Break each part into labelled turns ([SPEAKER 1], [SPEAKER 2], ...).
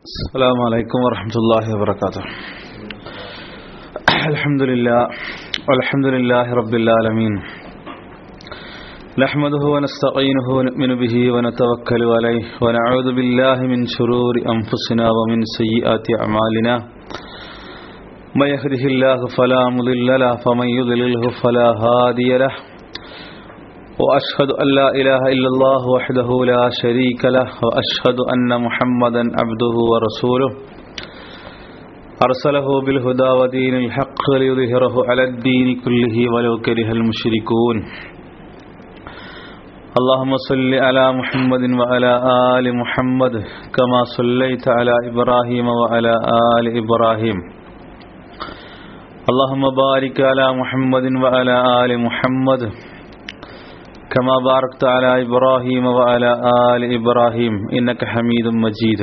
[SPEAKER 1] السلام عليكم ورحمة الله وبركاته الحمد لله والحمد لله رب العالمين نحمده ونستعينه ونؤمن به ونتوكل عليه ونعوذ بالله من شرور أنفسنا ومن سيئات أعمالنا من يهده الله فلا مضل له فمن يضلله فلا هادي له وأشهد أن لا إله إلا الله وحده لا شريك له وأشهد أن محمدا عبده ورسوله أرسله بالهدى ودين الحق ليظهره على الدين كله ولو كره المشركون اللهم صل على محمد وعلى آل محمد كما صليت على إبراهيم وعلى آل إبراهيم اللهم بارك على محمد وعلى آل محمد كما باركت على إبراهيم وعلى آل إبراهيم إنك حميد مجيد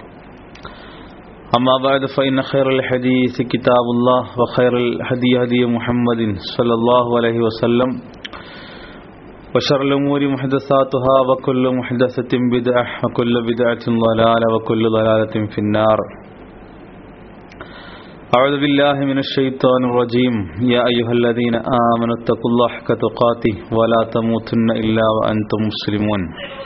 [SPEAKER 1] أما بعد فإن خير الحديث كتاب الله وخير الهدي هدي محمد صلى الله عليه وسلم وشر الأمور محدثاتها وكل محدثة بدعة وكل بدعة ضلالة وكل ضلالة في النار أعوذ بالله من الشيطان الرجيم يا أيها الذين آمنوا اتقوا الله حق تقاته ولا تموتن إلا وأنتم مسلمون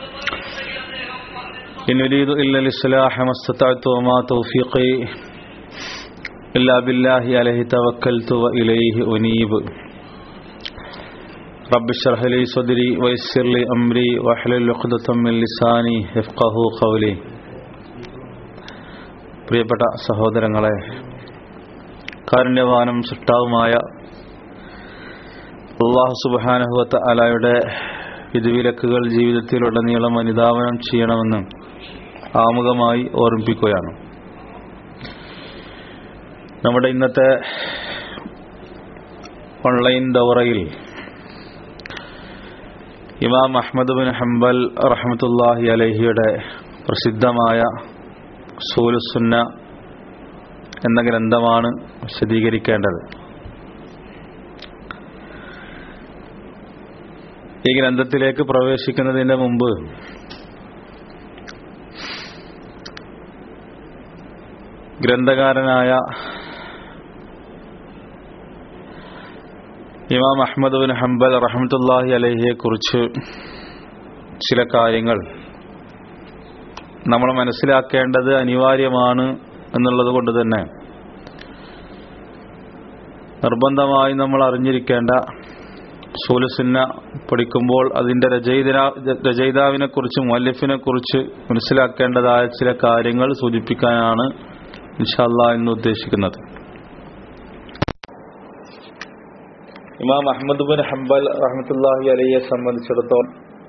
[SPEAKER 1] إن أريد إلا الإصلاح ما استطعت وما توفيقي إلا بالله عليه توكلت وإليه أنيب رب اشرح لي صدري ويسر لي أمري واحلل عقدة من لساني يفقه قولي പ്രിയപ്പെട്ട സഹോദരങ്ങളെ കാരുണ്യവാനും സൃഷ്ടാവുമായ അള്ളാഹു സുബാനഹുവത്ത അലായുടെ വിധിവിലക്കുകൾ ജീവിതത്തിലുടനീളം അനുധാവനം ചെയ്യണമെന്ന് ആമുഖമായി ഓർമ്മിപ്പിക്കുകയാണ് നമ്മുടെ ഇന്നത്തെ ഓൺലൈൻ ദൗറയിൽ ഇമാം അഹമ്മദ് ബിൻ ഹംബൽ റഹമത്തുല്ലാഹി അലഹിയുടെ പ്രസിദ്ധമായ സൂലുസുന്ന എന്ന ഗ്രന്ഥമാണ് വിശദീകരിക്കേണ്ടത് ഈ ഗ്രന്ഥത്തിലേക്ക് പ്രവേശിക്കുന്നതിന് മുമ്പ് ഗ്രന്ഥകാരനായ ഇമാം അഹമ്മദ് ബിൻ ഹംബൽ റഹമത്തുല്ലാഹി അലഹിയെ കുറിച്ച് ചില കാര്യങ്ങൾ നമ്മൾ മനസ്സിലാക്കേണ്ടത് അനിവാര്യമാണ് എന്നുള്ളത് കൊണ്ട് തന്നെ നിർബന്ധമായി നമ്മൾ അറിഞ്ഞിരിക്കേണ്ട സൂലസിന്ന പഠിക്കുമ്പോൾ അതിൻ്റെ രചയിതാ രചയിതാവിനെ കുറിച്ച് മുല്ലഫിനെ കുറിച്ച് മനസ്സിലാക്കേണ്ടതായ ചില കാര്യങ്ങൾ സൂചിപ്പിക്കാനാണ് ഇൻഷാല്ല എന്ന് ഉദ്ദേശിക്കുന്നത് ഇമാം അഹമ്മദ് ബിൻ ഹംബൽ റഹമത്തുല്ലാഹി അലയെ സംബന്ധിച്ചിടത്തോളം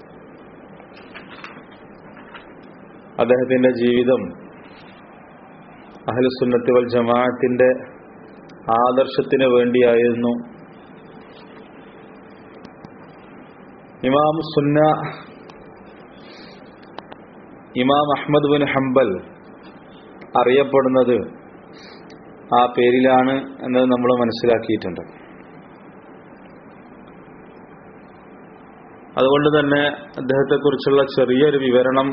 [SPEAKER 1] അദ്ദേഹത്തിന്റെ ജീവിതം അഹ്ലുസുന്നത്തി വൽ ജമാഅത്തിന്റെ ആദർശത്തിന് വേണ്ടിയായിരുന്നു ഇമാം സുന്ന ഇമാം അഹമ്മദ് ബിൻ ഹംബൽ അറിയപ്പെടുന്നത് ആ പേരിലാണ് എന്നത് നമ്മൾ മനസ്സിലാക്കിയിട്ടുണ്ട് അതുകൊണ്ട് തന്നെ അദ്ദേഹത്തെക്കുറിച്ചുള്ള ചെറിയൊരു വിവരണം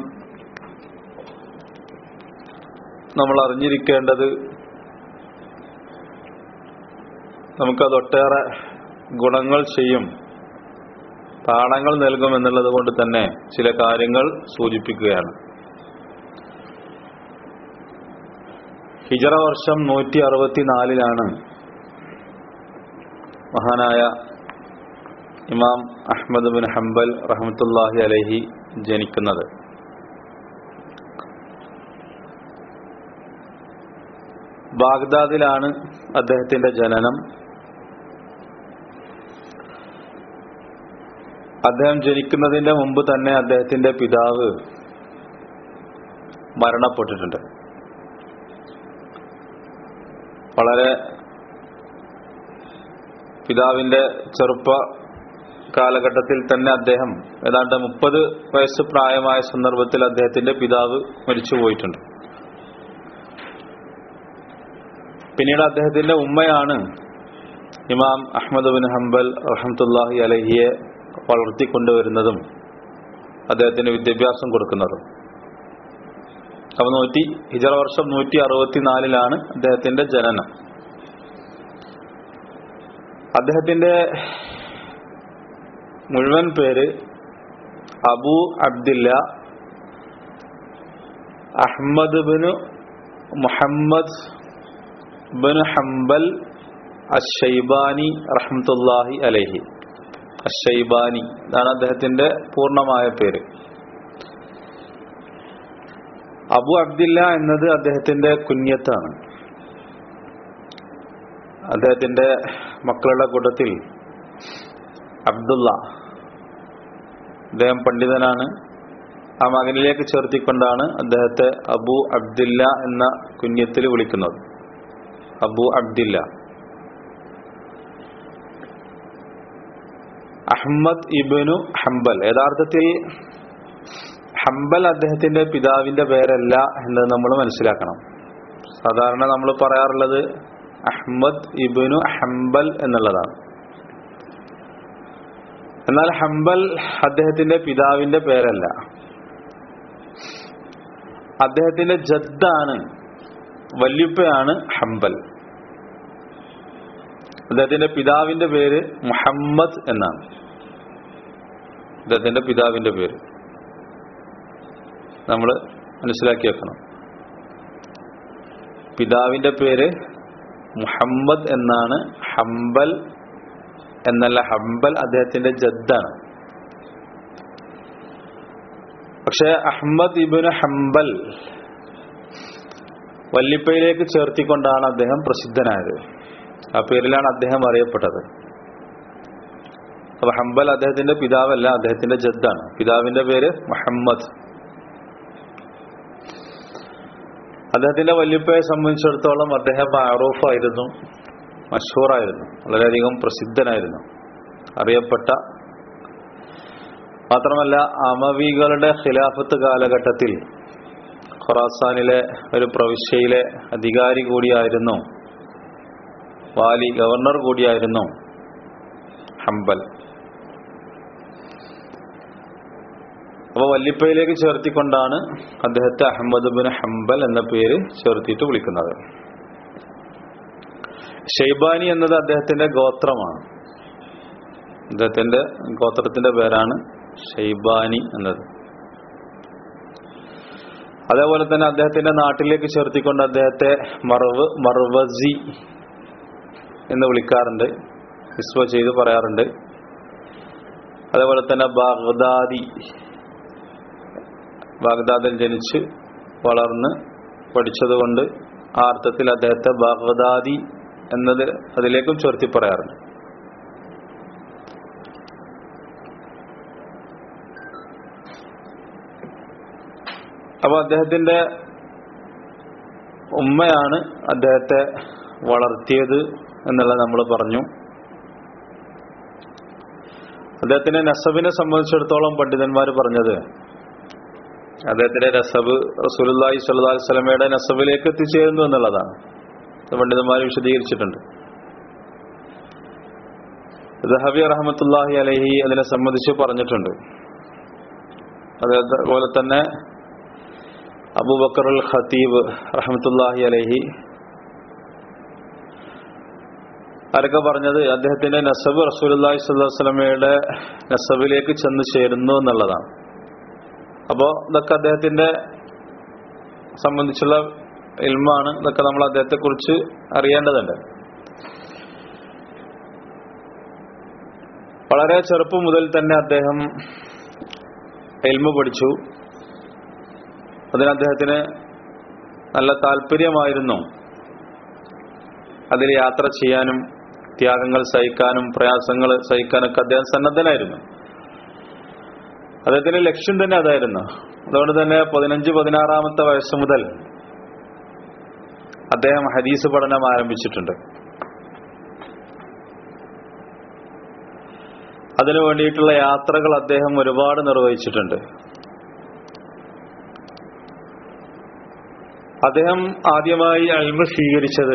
[SPEAKER 1] നമ്മൾ അറിഞ്ഞിരിക്കേണ്ടത് നമുക്കത് ഒട്ടേറെ ഗുണങ്ങൾ ചെയ്യും പാഠങ്ങൾ നൽകും എന്നുള്ളത് കൊണ്ട് തന്നെ ചില കാര്യങ്ങൾ സൂചിപ്പിക്കുകയാണ് ഹിജറ വർഷം നൂറ്റി അറുപത്തിനാലിലാണ് മഹാനായ ഇമാം അഹമ്മദ് ബിൻ ഹംബൽ റഹമത്തുല്ലാഹി അലഹി ജനിക്കുന്നത് ബാഗ്ദാദിലാണ് അദ്ദേഹത്തിന്റെ ജനനം അദ്ദേഹം ജനിക്കുന്നതിന്റെ മുമ്പ് തന്നെ അദ്ദേഹത്തിന്റെ പിതാവ് മരണപ്പെട്ടിട്ടുണ്ട് വളരെ പിതാവിന്റെ ചെറുപ്പ കാലഘട്ടത്തിൽ തന്നെ അദ്ദേഹം ഏതാണ്ട് മുപ്പത് വയസ്സ് പ്രായമായ സന്ദർഭത്തിൽ അദ്ദേഹത്തിന്റെ പിതാവ് മരിച്ചുപോയിട്ടുണ്ട് പിന്നീട് അദ്ദേഹത്തിന്റെ ഉമ്മയാണ് ഇമാം അഹമ്മദ് ബിൻ ഹംബൽ റഹമത്തുല്ലാഹി അലഹിയെ വളർത്തിക്കൊണ്ടുവരുന്നതും അദ്ദേഹത്തിന് വിദ്യാഭ്യാസം കൊടുക്കുന്നതും അപ്പൊ നൂറ്റി ഹിജറ വർഷം നൂറ്റി അറുപത്തിനാലിലാണ് അദ്ദേഹത്തിന്റെ ജനനം അദ്ദേഹത്തിന്റെ മുഴുവൻ പേര് Abu Abdillah Ahmad bin Muhammad bin Hanbal Ashaybani റഹ്മത്തുല്ലാഹി അലൈഹി അഷൈബാനി ഇതാണ് അദ്ദേഹത്തിന്റെ പൂർണ്ണമായ പേര് അബു അബ്ദില്ല എന്നത് അദ്ദേഹത്തിന്റെ കുഞ്ഞത്താണ് അദ്ദേഹത്തിന്റെ മക്കളുടെ കൂട്ടത്തിൽ അബ്ദുള്ള അദ്ദേഹം പണ്ഡിതനാണ് ആ മകനിലേക്ക് ചേർത്തിക്കൊണ്ടാണ് അദ്ദേഹത്തെ അബു അബ്ദില്ല എന്ന കുഞ്ഞത്തിൽ വിളിക്കുന്നത് അബു അബ്ദില്ല അഹമ്മദ് ഇബനു ഹംബൽ യഥാർത്ഥത്തിൽ ഹംബൽ അദ്ദേഹത്തിന്റെ പിതാവിന്റെ പേരല്ല എന്ന് നമ്മൾ മനസ്സിലാക്കണം സാധാരണ നമ്മൾ പറയാറുള്ളത് അഹമ്മദ് ഇബനു ഹംബൽ എന്നുള്ളതാണ് എന്നാൽ ഹംബൽ അദ്ദേഹത്തിന്റെ പിതാവിന്റെ പേരല്ല അദ്ദേഹത്തിന്റെ ജദ്ദാണ് വല്യുപ്പയാണ് ഹംബൽ അദ്ദേഹത്തിന്റെ പിതാവിന്റെ പേര് മുഹമ്മദ് എന്നാണ് അദ്ദേഹത്തിന്റെ പിതാവിന്റെ പേര് നമ്മൾ മനസ്സിലാക്കി വെക്കണം പിതാവിന്റെ പേര് മുഹമ്മദ് എന്നാണ് ഹംബൽ എന്നല്ല ഹംബൽ അദ്ദേഹത്തിന്റെ ജദ്ദാണ് പക്ഷെ അഹമ്മദ് ഇബിന് ഹംബൽ വല്ലിപ്പയിലേക്ക് ചേർത്തിക്കൊണ്ടാണ് അദ്ദേഹം പ്രസിദ്ധനായത് ആ പേരിലാണ് അദ്ദേഹം അറിയപ്പെട്ടത് അപ്പൊ ഹംബൽ അദ്ദേഹത്തിന്റെ പിതാവല്ല അദ്ദേഹത്തിന്റെ ജദ്ദാണ് പിതാവിന്റെ പേര് മുഹമ്മദ് അദ്ദേഹത്തിന്റെ വല്യപ്പയെ സംബന്ധിച്ചിടത്തോളം അദ്ദേഹം മാറൂഫായിരുന്നു മഷൂറായിരുന്നു വളരെയധികം പ്രസിദ്ധനായിരുന്നു അറിയപ്പെട്ട മാത്രമല്ല അമവികളുടെ ഖിലാഫത്ത് കാലഘട്ടത്തിൽ ഖൊറാസാനിലെ ഒരു പ്രവിശ്യയിലെ അധികാരി കൂടിയായിരുന്നു വാലി ഗവർണർ കൂടിയായിരുന്നു ഹംബൽ അപ്പൊ വല്ലിപ്പയിലേക്ക് ചേർത്തിക്കൊണ്ടാണ് അദ്ദേഹത്തെ അഹമ്മദ് ബിൻ ഹംബൽ എന്ന പേര് ചേർത്തിട്ട് വിളിക്കുന്നത് ഷെയ്ബാനി എന്നത് അദ്ദേഹത്തിന്റെ ഗോത്രമാണ് അദ്ദേഹത്തിന്റെ ഗോത്രത്തിന്റെ പേരാണ് ഷെയ്ബാനി എന്നത് അതേപോലെ തന്നെ അദ്ദേഹത്തിന്റെ നാട്ടിലേക്ക് ചേർത്തിക്കൊണ്ട് അദ്ദേഹത്തെ മർവ് മർവസി എന്ന് വിളിക്കാറുണ്ട് വിസ്വ ചെയ്ത് പറയാറുണ്ട് അതേപോലെ തന്നെ ബാഗ്ദാദി ബാഗ്ദാദിൽ ജനിച്ച് വളർന്ന് പഠിച്ചതുകൊണ്ട് ആ അർത്ഥത്തിൽ അദ്ദേഹത്തെ ബാഗ്ദാദി എന്നത് അതിലേക്കും ചേർത്തി പറയാറുണ്ട് അപ്പൊ അദ്ദേഹത്തിന്റെ ഉമ്മയാണ് അദ്ദേഹത്തെ വളർത്തിയത് എന്നുള്ളത് നമ്മൾ പറഞ്ഞു അദ്ദേഹത്തിന്റെ നസബിനെ സംബന്ധിച്ചിടത്തോളം പണ്ഡിതന്മാർ പറഞ്ഞത് അദ്ദേഹത്തിന്റെ നസബ് റസൂലുല്ലാഹി സ്വല്ലല്ലാഹി അലൈഹി വസല്ലമയുടെ നസബിലേക്ക് എത്തിച്ചേരുന്നു എന്നുള്ളതാണ് ഇത് പണ്ഡിതന്മാർ വിശദീകരിച്ചിട്ടുണ്ട് ദഹബി റഹമത്തുല്ലാഹി അലഹി അതിനെ സംബന്ധിച്ച് പറഞ്ഞിട്ടുണ്ട് അതേപോലെ തന്നെ അബൂബക്കർ അൽ ഖത്തീബ് റഹമത്തുല്ലാഹി അലഹി ആരൊക്കെ പറഞ്ഞത് അദ്ദേഹത്തിന്റെ നസബ് റസൂലി സ്വലമയുടെ നസബിലേക്ക് ചെന്ന് ചേരുന്നു എന്നുള്ളതാണ് അപ്പോ ഇതൊക്കെ അദ്ദേഹത്തിന്റെ സംബന്ധിച്ചുള്ള ഇൽമാണ് ഇതൊക്കെ നമ്മൾ അദ്ദേഹത്തെ കുറിച്ച് അറിയേണ്ടതുണ്ട് വളരെ ചെറുപ്പം മുതൽ തന്നെ അദ്ദേഹം എൽമ പഠിച്ചു അതിന് അദ്ദേഹത്തിന് നല്ല താല്പര്യമായിരുന്നു അതിൽ യാത്ര ചെയ്യാനും ത്യാഗങ്ങൾ സഹിക്കാനും പ്രയാസങ്ങൾ സഹിക്കാനൊക്കെ അദ്ദേഹം സന്നദ്ധനായിരുന്നു അദ്ദേഹത്തിന്റെ ലക്ഷ്യം തന്നെ അതായിരുന്നു അതുകൊണ്ട് തന്നെ പതിനഞ്ച് പതിനാറാമത്തെ വയസ്സ് മുതൽ അദ്ദേഹം ഹദീസ് പഠനം ആരംഭിച്ചിട്ടുണ്ട് അതിനു വേണ്ടിയിട്ടുള്ള യാത്രകൾ അദ്ദേഹം ഒരുപാട് നിർവഹിച്ചിട്ടുണ്ട് അദ്ദേഹം ആദ്യമായി അൽമ സ്വീകരിച്ചത്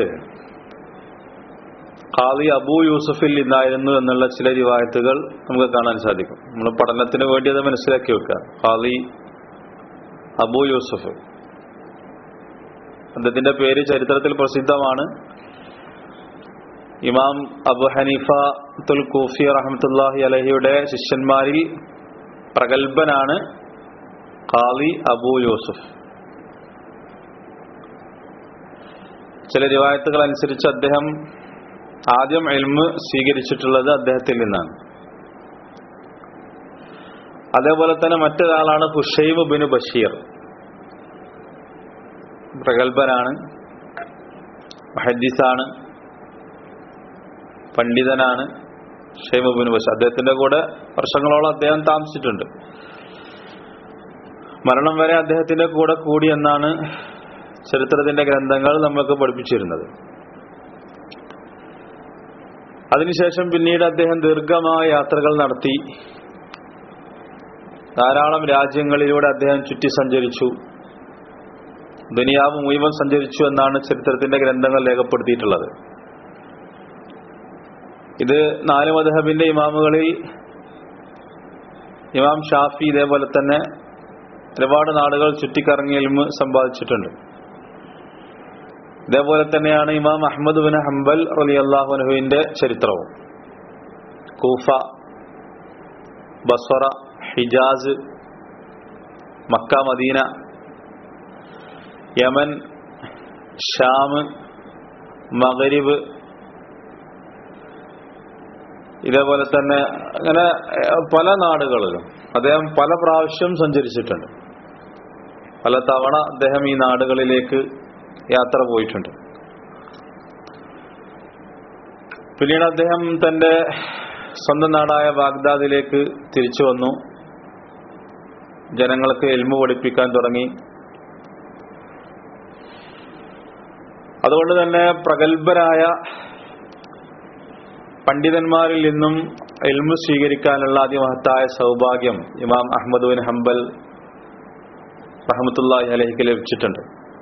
[SPEAKER 1] ഖാദി അബൂ യൂസഫിൽ നിന്നായിരുന്നു എന്നുള്ള ചില റിവായത്തുകൾ നമുക്ക് കാണാൻ സാധിക്കും നമ്മൾ പഠനത്തിന് വേണ്ടി അത് മനസ്സിലാക്കി വെക്കുക ഖാദി അബൂ യൂസഫ് അദ്ദേഹത്തിന്റെ പേര് ചരിത്രത്തിൽ പ്രസിദ്ധമാണ് ഇമാം അബു ഹനീഫ തുൽ കൂഫി റഹമത്തുല്ലാഹി അലഹിയുടെ ശിഷ്യന്മാരിൽ പ്രഗത്ഭനാണ് ഖാലി അബു യൂസുഫ് ചില റിവായത്തുകൾ അനുസരിച്ച് അദ്ദേഹം ആദ്യം എൽമ് സ്വീകരിച്ചിട്ടുള്ളത് അദ്ദേഹത്തിൽ നിന്നാണ് അതേപോലെ തന്നെ മറ്റൊരാളാണ് ഹുഷൈബ് ബിൻ ബഷീർ പ്രഗത്ഭനാണ് ഹദീസാണ് പണ്ഡിതനാണ് ഷൈബ് ബിൻ ബഷീർ അദ്ദേഹത്തിന്റെ കൂടെ വർഷങ്ങളോളം അദ്ദേഹം താമസിച്ചിട്ടുണ്ട് മരണം വരെ അദ്ദേഹത്തിന്റെ കൂടെ കൂടി എന്നാണ് ചരിത്രത്തിന്റെ ഗ്രന്ഥങ്ങൾ നമ്മൾക്ക് പഠിപ്പിച്ചിരുന്നത് അതിനുശേഷം പിന്നീട് അദ്ദേഹം ദീർഘമായ യാത്രകൾ നടത്തി ധാരാളം രാജ്യങ്ങളിലൂടെ അദ്ദേഹം ചുറ്റി സഞ്ചരിച്ചു ദുനിയാവ് മുഴുവൻ സഞ്ചരിച്ചു എന്നാണ് ചരിത്രത്തിന്റെ ഗ്രന്ഥങ്ങൾ രേഖപ്പെടുത്തിയിട്ടുള്ളത് ഇത് നാല് മധഹബിന്റെ ഇമാമുകളിൽ ഇമാം ഷാഫി ഇതേപോലെ തന്നെ ഒരുപാട് നാടുകൾ ചുറ്റിക്കറങ്ങി എൽമ് സമ്പാദിച്ചിട്ടുണ്ട് ഇതേപോലെ തന്നെയാണ് ഇമാം അഹമ്മദ് ബിൻ ഹംബൽ റലി അള്ളാഹുനഹുവിന്റെ ചരിത്രവും Kufa Basra Hijaz Mecca Medina Yemen Sham Maghrib ഇതേപോലെ തന്നെ അങ്ങനെ പല നാടുകളിലും അദ്ദേഹം പല പ്രാവശ്യം സഞ്ചരിച്ചിട്ടുണ്ട് പല തവണ അദ്ദേഹം ഈ നാടുകളിലേക്ക് യാത്ര പോയിട്ടുണ്ട് പിന്നീട് അദ്ദേഹം തന്റെ സ്വന്തം നാടായ ബാഗ്ദാദിലേക്ക് തിരിച്ചു വന്നു ജനങ്ങൾക്ക് എൽമു പഠിപ്പിക്കാൻ തുടങ്ങി അതുകൊണ്ട് തന്നെ പ്രഗത്ഭരായ പണ്ഡിതന്മാരിൽ നിന്നും എൽമു സ്വീകരിക്കാനുള്ള അതിമഹത്തായ സൗഭാഗ്യം ഇമാം അഹമ്മദ് ബിൻ ഹംബൽ റഹമത്തുല്ലാഹി അലഹിക്ക് ലഭിച്ചിട്ടുണ്ട്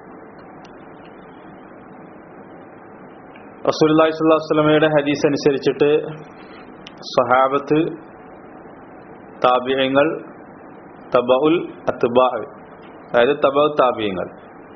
[SPEAKER 1] റസൂലി സ്വല്ലാസ്ലമയുടെ ഹദീസ് അനുസരിച്ചിട്ട് സഹാബത്ത് താബിയങ്ങൾ തബഉൽ അത്ബാ അതായത് തബഉ താബിയങ്ങൾ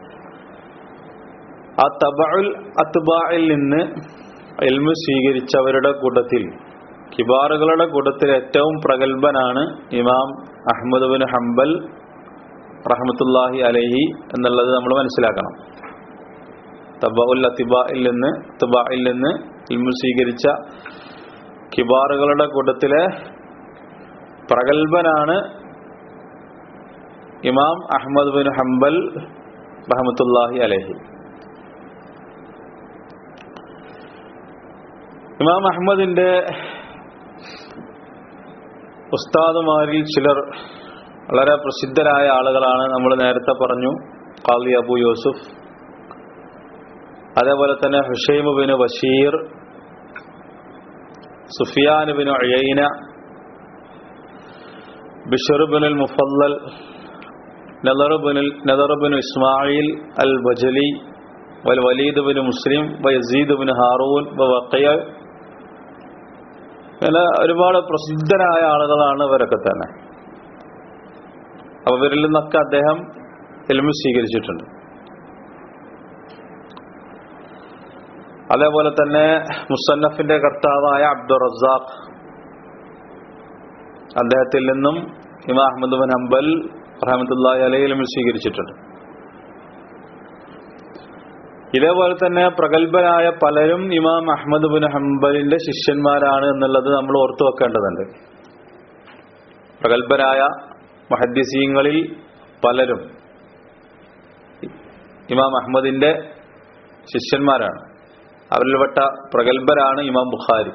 [SPEAKER 1] ആ തബഉൽ അത്ബായിൽ നിന്ന് എൽമു സ്വീകരിച്ചവരുടെ കൂട്ടത്തിൽ കിബാറുകളുടെ കൂട്ടത്തിൽ ഏറ്റവും പ്രഗത്ഭനാണ് ഇമാം അഹമ്മദ് ബിൻ ഹംബൽ റഹമത്തുല്ലാഹി അലഹി എന്നുള്ളത് നമ്മൾ മനസ്സിലാക്കണം തബഉൽ അത്തിബായിൽ നിന്ന് തബായിൽ നിന്ന് ഇൽമു സ്വീകരിച്ച കിബാറുകളുടെ കൂട്ടത്തിലെ പ്രഗത്ഭനാണ് ഇമാം അഹമ്മദ് ബിൻ ഹംബൽ റഹമത്തുല്ലാഹി അലഹി ഇമാം അഹമ്മദിന്റെ ഉസ്താദുമാരിൽ ചിലർ വളരെ പ്രസിദ്ധരായ ആളുകളാണ് നമ്മൾ നേരത്തെ പറഞ്ഞു ഖാലി അബു യൂസുഫ് അതേപോലെ തന്നെ Hushaim bin Bashir Sufyan bin Uyaynah Bishr bin Mufaddal Nadr bin Nadr bin Ismail al Bajali വൽ വലീദ് ബിൻ മുസ്ലിം വയസീദ് ബിൻ ഹാറൂൻ വക്കയ അങ്ങനെ ഒരുപാട് പ്രസിദ്ധരായ ആളുകളാണ് ഇവരൊക്കെ തന്നെ അപ്പൊ ഇവരിൽ നിന്നൊക്കെ അദ്ദേഹം എൽമു സ്വീകരിച്ചിട്ടുണ്ട് അതേപോലെ തന്നെ മുസന്നഫിന്റെ കർത്താവായ അബ്ദുൾ റസാഖ് അദ്ദേഹത്തിൽ നിന്നും ഇമാ അഹമ്മദ് ബിൻ ഹംബൽ റഹമത്തുല്ലാഹി അലയിലും സ്വീകരിച്ചിട്ടുണ്ട് ഇതേപോലെ തന്നെ പ്രഗത്ഭരായ പലരും ഇമാം അഹമ്മദ് ബിൻ ഹംബലിന്റെ ശിഷ്യന്മാരാണ് എന്നുള്ളത് നമ്മൾ ഓർത്തു വെക്കേണ്ടതുണ്ട് പ്രഗത്ഭരായ മഹദ്യസീങ്ങളിൽ പലരും ഇമാം അഹമ്മദിന്റെ ശിഷ്യന്മാരാണ് അവരിൽപ്പെട്ട പ്രഗത്ഭരാണ് ഇമാം ബുഖാരി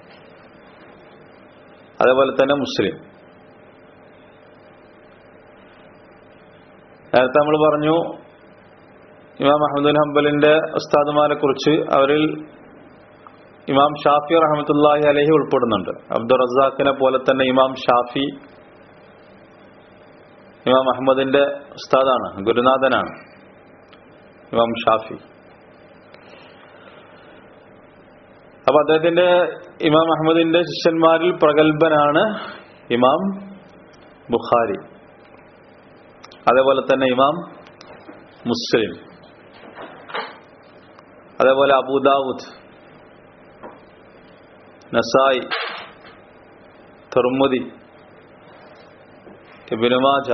[SPEAKER 1] അതേപോലെ തന്നെ മുസ്ലിം നേരത്തെ നമ്മൾ പറഞ്ഞു ഇമാം അഹമ്മദ് ഹംബലിന്റെ ഉസ്താദുമാരെ കുറിച്ച് അവരിൽ ഇമാം ഷാഫി റഹമത്തുല്ലാഹി അലഹി ഉൾപ്പെടുന്നുണ്ട് അബ്ദുൾ റസാഖിനെ പോലെ തന്നെ ഇമാം ഷാഫി ഇമാം അഹമ്മദിന്റെ ഉസ്താദാണ് ഗുരുനാഥനാണ് ഇമാം ഷാഫി അപ്പൊ അദ്ദേഹത്തിന്റെ ഇമാം അഹമ്മദിന്റെ ശിഷ്യന്മാരിൽ പ്രഗത്ഭനാണ് ഇമാം ബുഖാരി അതേപോലെ തന്നെ ഇമാം മുസ്ലിം അതേപോലെ അബൂദാവൂദ് നസായി തുർമുദി ഇബിനുമാജ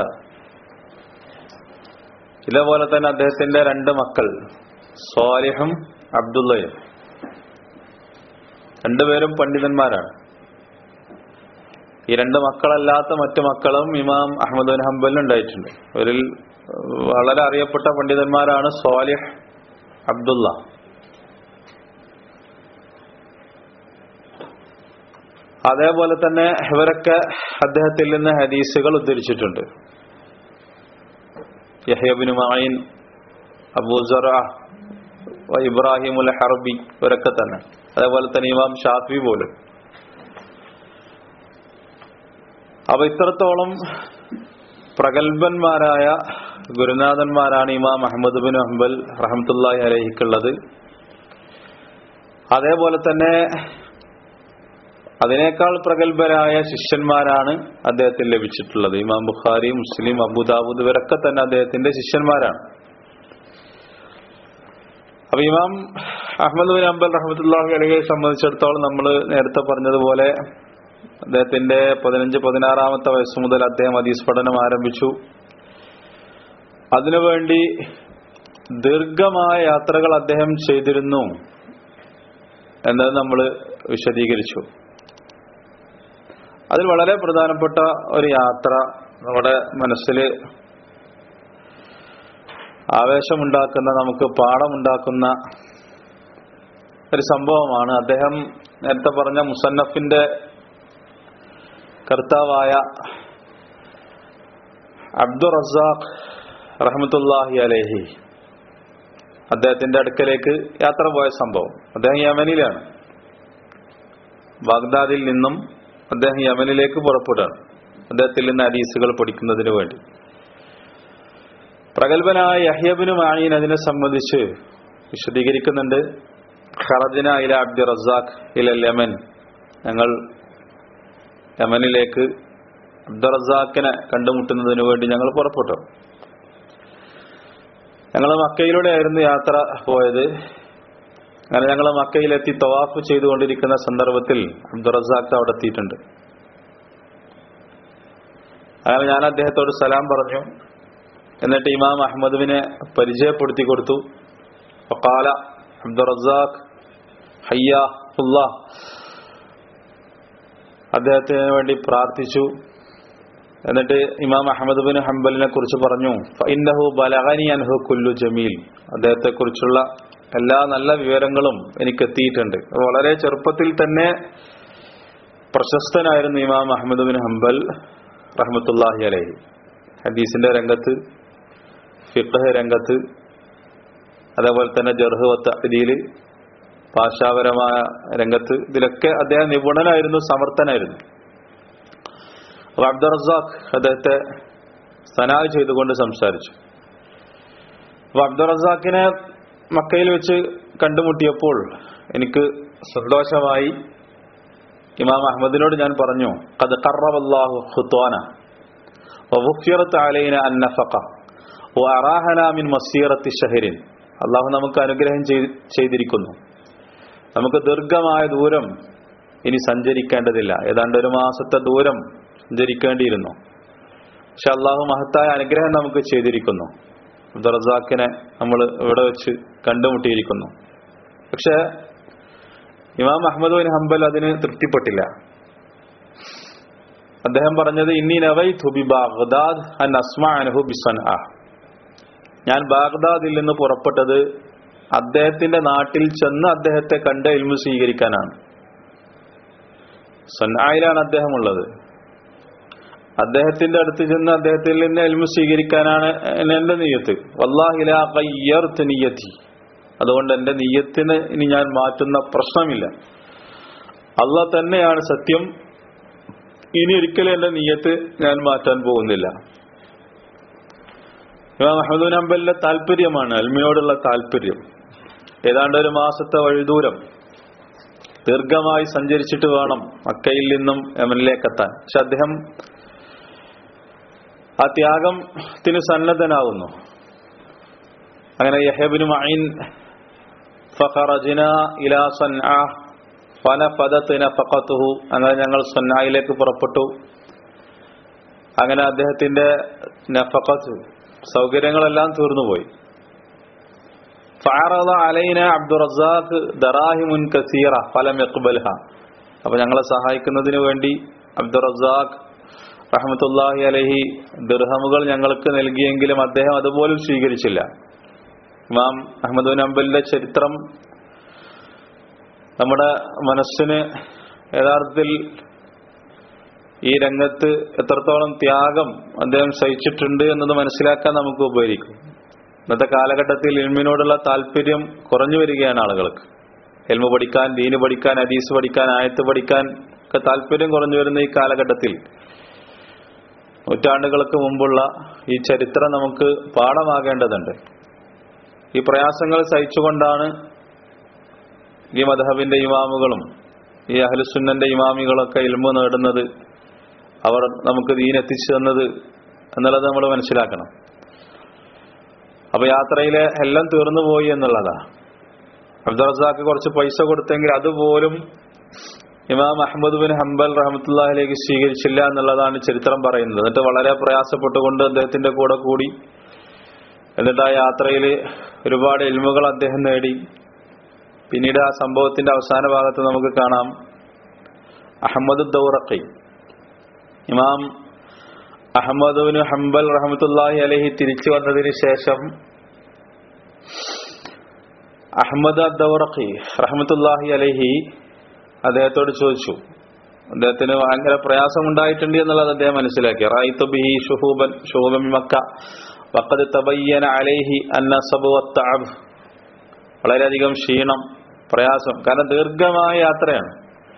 [SPEAKER 1] ഇതേപോലെ തന്നെ അദ്ദേഹത്തിന്റെ രണ്ട് മക്കൾ സ്വാലിഹും അബ്ദുള്ളയും രണ്ടുപേരും പണ്ഡിതന്മാരാണ് ഈ രണ്ട് മക്കളല്ലാത്ത മറ്റു മക്കളും ഇമാം അഹമ്മദ് ബിൻ ഹംബലിന് ഉണ്ടായിട്ടുണ്ട് അവരിൽ വളരെ അറിയപ്പെട്ട പണ്ഡിതന്മാരാണ് സ്വാലിഹ് അബ്ദുള്ള അതേപോലെ തന്നെ ഇവരൊക്കെ അദ്ദേഹത്തിൽ നിന്ന് ഹദീസുകൾ ഉദ്ധരിച്ചിട്ടുണ്ട് യഹ്യബിൻ മായിൻ അബൂസറ ഇബ്രാഹിം ഉൽ ഹർബി ഇവരൊക്കെ തന്നെ അതേപോലെ തന്നെ ഇമാം ഷാഫി പോലും അപ്പൊ ഇത്രത്തോളം പ്രഗത്ഭന്മാരായ ഗുരുനാഥന്മാരാണ് ഇമാം അഹമ്മദ് ബിൻ അഹ്ബൽ റഹമത്തുല്ലാഹി അലഹിക്കുള്ളത് അതേപോലെ തന്നെ അതിനേക്കാൾ പ്രഗത്ഭരായ ശിഷ്യന്മാരാണ് അദ്ദേഹത്തിന് ലഭിച്ചിട്ടുള്ളത് ഇമാം ബുഖാരി മുസ്ലിം അബുദാബുദ് ഇവരൊക്കെ തന്നെ അദ്ദേഹത്തിന്റെ ശിഷ്യന്മാരാണ് അപ്പൊ ഇമാം അഹമ്മദ് ബിൻ അംബൽ റഹമത്തുല്ലാഹി അലഹിയെ സംബന്ധിച്ചിടത്തോളം നമ്മൾ നേരത്തെ പറഞ്ഞതുപോലെ അദ്ദേഹത്തിന്റെ പതിനഞ്ച് പതിനാറാമത്തെ വയസ്സ് മുതൽ അദ്ദേഹം ഹദീസ് പഠനം ആരംഭിച്ചു അതിനുവേണ്ടി ദീർഘമായ യാത്രകൾ അദ്ദേഹം ചെയ്തിരുന്നു എന്നത് നമ്മൾ വിശദീകരിച്ചു അതിൽ വളരെ പ്രധാനപ്പെട്ട ഒരു യാത്ര നമ്മുടെ മനസ്സിൽ ആവേശമുണ്ടാക്കുന്ന നമുക്ക് പാഠമുണ്ടാക്കുന്ന ഒരു സംഭവമാണ് അദ്ദേഹം നേരത്തെ പറഞ്ഞ മുസന്നഫിന്റെ കർത്താവായ അബ്ദുൾ റസാഖ് റഹമത്തുല്ലാഹി അലേഹി അദ്ദേഹത്തിന്റെ അടുക്കലേക്ക് യാത്ര പോയ സംഭവം അദ്ദേഹം യമനിലാണ് ബാഗ്ദാദിൽ നിന്നും അദ്ദേഹം യമനിലേക്ക് പുറപ്പെടുകയാണ് അദ്ദേഹത്തിൽ നിന്ന് ഹദീസുകൾ പഠിക്കുന്നതിന് വേണ്ടി പ്രഗത്ഭനായ യഹ്യബിന് മായീൻ അതിനെ സംബന്ധിച്ച് വിശദീകരിക്കുന്നുണ്ട് ഖറദിന ഇല അബ്ദുൾ റസാഖ് ഇല യമൻ ഞങ്ങൾ യമനിലേക്ക് അബ്ദുൾ റസാഖിനെ കണ്ടുമുട്ടുന്നതിന് വേണ്ടി ഞങ്ങൾ പുറപ്പെട്ടു ഞങ്ങൾ മക്കയിലൂടെ ആയിരുന്നു യാത്ര പോയത് അങ്ങനെ ഞങ്ങൾ മക്കയിലെത്തി തവാഫ് ചെയ്തുകൊണ്ടിരിക്കുന്ന സന്ദർഭത്തിൽ അബ്ദുൾ റസാഖ് അവിടെ എത്തിയിട്ടുണ്ട് അങ്ങനെ ഞാൻ അദ്ദേഹത്തോട് സലാം പറഞ്ഞു എന്നിട്ട് ഇമാം അഹമ്മദുവിനെ പരിചയപ്പെടുത്തി കൊടുത്തു കാല അബ്ദുൾ റസാഖ് ഹയ്യാ അദ്ദേഹത്തിന് വേണ്ടി പ്രാർത്ഥിച്ചു എന്നിട്ട് ഇമാം അഹമ്മദ് ബിൻ ഹംബലിനെ കുറിച്ച് പറഞ്ഞു ഇന്നഹു ബലഗനി അൻഹു കുല്ലു ജമീൽ അദ്ദേഹത്തെ കുറിച്ചുള്ള എല്ലാ നല്ല വിവരങ്ങളും എനിക്ക് എത്തിയിട്ടുണ്ട് വളരെ ചെറുപ്പത്തിൽ തന്നെ പ്രശസ്തനായിരുന്നു ഇമാം അഹമ്മദ് ബിൻ ഹംബൽ റഹ്മത്തുല്ലാഹി അലഹി ഹദീസിന്റെ രംഗത്ത് ഫിഖ് രംഗത്ത് അതേപോലെ തന്നെ ജർഹുവത്ത് ഇതിൽ ഭാഷാപരമായ രംഗത്ത് ഇതിലൊക്കെ അദ്ദേഹം നിപുണനായിരുന്നു സമർത്ഥനായിരുന്നു അപ്പൊ അബ്ദുൾ റസാഖ് അദ്ദേഹത്തെ സനാഹ് ചെയ്തുകൊണ്ട് സംസാരിച്ചു അപ്പൊ അബ്ദുൾ റസാഖിനെ മക്കയിൽ വെച്ച് കണ്ടുമുട്ടിയപ്പോൾ എനിക്ക് സന്തോഷമായി ഇമാം അഹമ്മദിനോട് ഞാൻ പറഞ്ഞു കത് കറബല്ലാഹു ഹുത്വാന അലൈന അന്നഫഖ വഅറാഹന മിൻ മസീറത്തി ഷഹരിൻ അള്ളാഹു നമുക്ക് അനുഗ്രഹം ചെയ്തിരിക്കുന്നു നമുക്ക് ദീർഘമായ ദൂരം ഇനി സഞ്ചരിക്കേണ്ടതില്ല ഏതാണ്ട് ഒരു മാസത്തെ ദൂരം സഞ്ചരിക്കേണ്ടിയിരുന്നു പക്ഷെ അള്ളാഹു മഹത്തായ അനുഗ്രഹം നമുക്ക് ചെയ്തിരിക്കുന്നു അബ്ദുറസാഖിനെ നമ്മൾ ഇവിടെ വെച്ച് കണ്ടുമുട്ടിയിരിക്കുന്നു പക്ഷെ ഇമാം അഹമ്മദ് ബിൻ ഹംബൽ അതിന് തൃപ്തിപ്പെട്ടില്ല അദ്ദേഹം പറഞ്ഞത് ഇന്നി നവൈ തുബി ബാഗ്ദാദ് അൻ അസ്മാ അനഹു ബിസൻ ഞാൻ ബാഗ്ദാദിൽ നിന്ന് പുറപ്പെട്ടത് അദ്ദേഹത്തിന്റെ നാട്ടിൽ ചെന്ന് അദ്ദേഹത്തെ കണ്ട് ഇൽമു സ്വീകരിക്കാനാണ് സന്നായിലാണ് അദ്ദേഹം ഉള്ളത് അദ്ദേഹത്തിന്റെ അടുത്ത് ചെന്ന് അദ്ദേഹത്തിൽ നിന്ന് എൽമു സ്വീകരിക്കാനാണ് എന്റെ നീയത്ത് വല്ലാഹിലാഖയ്യർത്ത് നീയത്തി അതുകൊണ്ട് എന്റെ നീയത്തിന് ഇനി ഞാൻ മാറ്റുന്ന പ്രശ്നമില്ല അള്ളാഹ് തന്നെയാണ് സത്യം ഇനി ഒരിക്കലും എന്റെ നീയത്ത് ഞാൻ മാറ്റാൻ പോകുന്നില്ല ഇമാം അഹമ്മദ് അമ്പലിന്റെ താല്പര്യമാണ് അൽമിയോടുള്ള താല്പര്യം ഏതാണ്ട് ഒരു മാസത്തെ വഴിദൂരം ദീർഘമായി സഞ്ചരിച്ചിട്ട് വേണം മക്കയിൽ നിന്നും യമനിലേക്ക് എത്താൻ പക്ഷെ അദ്ദേഹം ആ ത്യാഗത്തിന് സന്നദ്ധനാകുന്നു അങ്ങനെ യഹബിന് മൈൻ ഫഖറജ്ന ഇലാ സൻആ ഫനഫദത് നഫഖതുഹു അങ്ങനെ ഞങ്ങൾ സൻആയിലേക്ക് പുറപ്പെട്ടു അങ്ങനെ അദ്ദേഹത്തിന്റെ നഫഖത്ത് സൗകര്യങ്ങളെല്ലാം തീർന്നുപോയി ഫഅറദ അലൈന അബ്ദുറസാഖ് ദറാഹിമുൻ കസീറ ഫലം യഖ്ബൽഹ അപ്പൊ ഞങ്ങളെ സഹായിക്കുന്നതിന് വേണ്ടി അബ്ദുറസാഖ് റഹ്മത്തുല്ലാഹി അലഹി ദിർഹമുകൾ ഞങ്ങൾക്ക് നൽകിയെങ്കിലും അദ്ദേഹം അതുപോലും സ്വീകരിച്ചില്ല ഇമാം അഹമ്മദ് ബിൻ അംബലിന്റെ ചരിത്രം നമ്മുടെ മനസ്സിന് യഥാർത്ഥത്തിൽ ഈ രംഗത്ത് എത്രത്തോളം ത്യാഗം അദ്ദേഹം സഹിച്ചിട്ടുണ്ട് എന്നത് മനസ്സിലാക്കാൻ നമുക്ക് ഉപകരിക്കും ഇന്നത്തെ കാലഘട്ടത്തിൽ ഇൽമിനോടുള്ള താല്പര്യം കുറഞ്ഞു വരികയാണ് ആളുകൾക്ക് എൽമ പഠിക്കാൻ ദീന് പഠിക്കാൻ ഹദീസ് പഠിക്കാൻ ആയത്ത് പഠിക്കാൻ ഒക്കെ താല്പര്യം കുറഞ്ഞു വരുന്ന ഈ കാലഘട്ടത്തിൽ നൂറ്റാണ്ടുകൾക്ക് മുമ്പുള്ള ഈ ചരിത്രം നമുക്ക് പാഠമാകേണ്ടതുണ്ട് ഈ പ്രയാസങ്ങൾ സഹിച്ചുകൊണ്ടാണ് ഈ മധഹബിന്റെ ഇമാമുകളും ഈ അഹ്ലുസുന്നന്റെ ഇമാമികളൊക്കെ ഇൽമു നേടുന്നത് അവർ നമുക്ക് ദീനെത്തിച്ചു തന്നത് എന്നുള്ളത് നമ്മൾ മനസ്സിലാക്കണം അപ്പൊ യാത്രയിലെ എല്ലാം തീർന്നു പോയി എന്നുള്ളതാ അബ്ദുറസാക്ക് കുറച്ച് പൈസ കൊടുത്തെങ്കിൽ അതുപോലും ഇമാം അഹമ്മദ് ബിൻ ഹംബൽ റഹമത്തുല്ലാഹിലേക്ക് സ്വീകരിച്ചില്ല എന്നുള്ളതാണ് ചരിത്രം പറയുന്നത് എന്നിട്ട് വളരെ പ്രയാസപ്പെട്ടുകൊണ്ട് അദ്ദേഹത്തിന്റെ കൂടെ കൂടി എന്നിട്ട് ആ യാത്രയിൽ ഒരുപാട് എൽമുകൾ അദ്ദേഹം നേടി പിന്നീട് ആ സംഭവത്തിന്റെ അവസാന ഭാഗത്ത് നമുക്ക് കാണാം അഹമ്മദ് ദൗറഖി ഇമാം അഹമ്മദ് ബിൻ ഹംബൽ റഹമത്തുല്ലാഹി അലഹി തിരിച്ചു വന്നതിന് ശേഷം അഹമ്മദ് അദ്ദൗറഖി റഹമത്തുല്ലാഹി അലഹി അദ്ദേഹത്തോട് ചോദിച്ചു അദ്ദേഹത്തിന് ഭയങ്കര പ്രയാസം ഉണ്ടായിട്ടുണ്ട് എന്നുള്ളത് അദ്ദേഹം മനസ്സിലാക്കി റായിത്തു ബിഹി ഷുഹൂബൻ ഷുഹൂബൻ മക്ക വഖദ് തബയ്യന അലൈഹി അന്ന സബുവത്തഅബ് വളരെയധികം ക്ഷീണം പ്രയാസം കാരണം ദീർഘമായ യാത്രയാണ്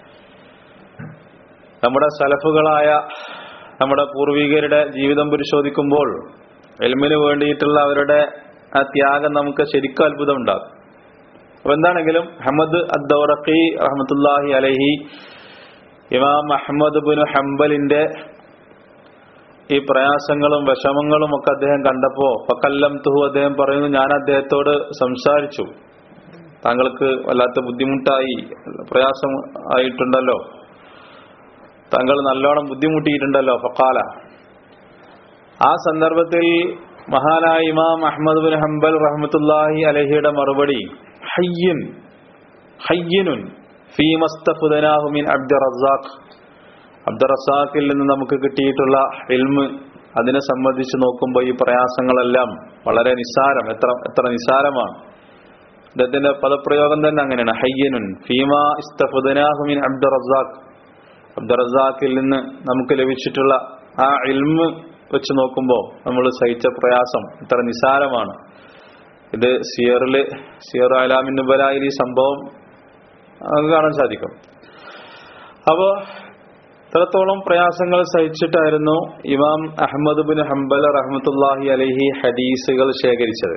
[SPEAKER 1] നമ്മുടെ സലഫുകളായ നമ്മുടെ പൂർവികരുടെ ജീവിതം പരിശോധിക്കുമ്പോൾ എൽമിന് വേണ്ടിയിട്ടുള്ള അവരുടെ ആ ത്യാഗം നമുക്ക് ശരിക്കും അത്ഭുതം ഉണ്ടാകും അപ്പൊ എന്താണെങ്കിലും അഹമ്മദ് അദ്ദൗറഖി റഹമത്തുല്ലാഹി അലഹി ഇമാം അഹമ്മദ് ബിൻ ഹംബലിന്റെ ഈ പ്രയാസങ്ങളും വിഷമങ്ങളും ഒക്കെ അദ്ദേഹം കണ്ടപ്പോ ഫക്കല്ലം തുഹു അദ്ദേഹം പറയുന്നു ഞാൻ അദ്ദേഹത്തോട് സംസാരിച്ചു താങ്കൾക്ക് വല്ലാത്ത ബുദ്ധിമുട്ടായി പ്രയാസം ആയിട്ടുണ്ടല്ലോ താങ്കൾ നല്ലോണം ബുദ്ധിമുട്ടിയിട്ടുണ്ടല്ലോ ഫക്കാല ആ സന്ദർഭത്തിൽ മഹാനായ ഇമാം അഹമ്മദ് ബിൻ ഹംബൽ റഹ്മത്തുല്ലാഹി അലഹിയുടെ മറുപടി ഹയ്യൻ ഹയ്യനുൻ ഫീമസ്തഫുദനാഹു മിൻ അബ്ദുർ റസാഖ് അബ്ദുർ റസാഖിൽ നിന്ന് നമുക്ക് കിട്ടിയിട്ടുള്ള ഇൽമ് അതിനെ സംബന്ധിച്ച് നോക്കുമ്പോൾ ഈ പ്രയാസങ്ങളെല്ലാം വളരെ നിസ്സാരം എത്ര എത്ര നിസ്സാരമാണ് അദ്ദേഹത്തിന്റെ പദപ്രയോഗം തന്നെ അങ്ങനെയാണ് ഹയ്യനുൻ ഫീമ ഇസ്തഫുദനാഹു മിൻ അബ്ദുർ റസാഖ് അബ്ദുർ റസാഖിൽ നിന്ന് നമുക്ക് ലഭിച്ചിട്ടുള്ള ആ ഇൽമ് വെച്ച് നോക്കുമ്പോൾ നമ്മൾ സഹിച്ച പ്രയാസം ഇത്ര നിസാരമാണ് ഇത് സിയറില് സിയർ അലാമിൻ നുബലായിൽ ഈ സംഭവം നമുക്ക് കാണാൻ സാധിക്കും അപ്പോ ഇത്രത്തോളം പ്രയാസങ്ങൾ സഹിച്ചിട്ടായിരുന്നു ഇമാം അഹമ്മദ് ബിൻ ഹംബൽ റഹ്മത്തുല്ലാഹി അലഹി ഹദീസുകൾ ശേഖരിച്ചത്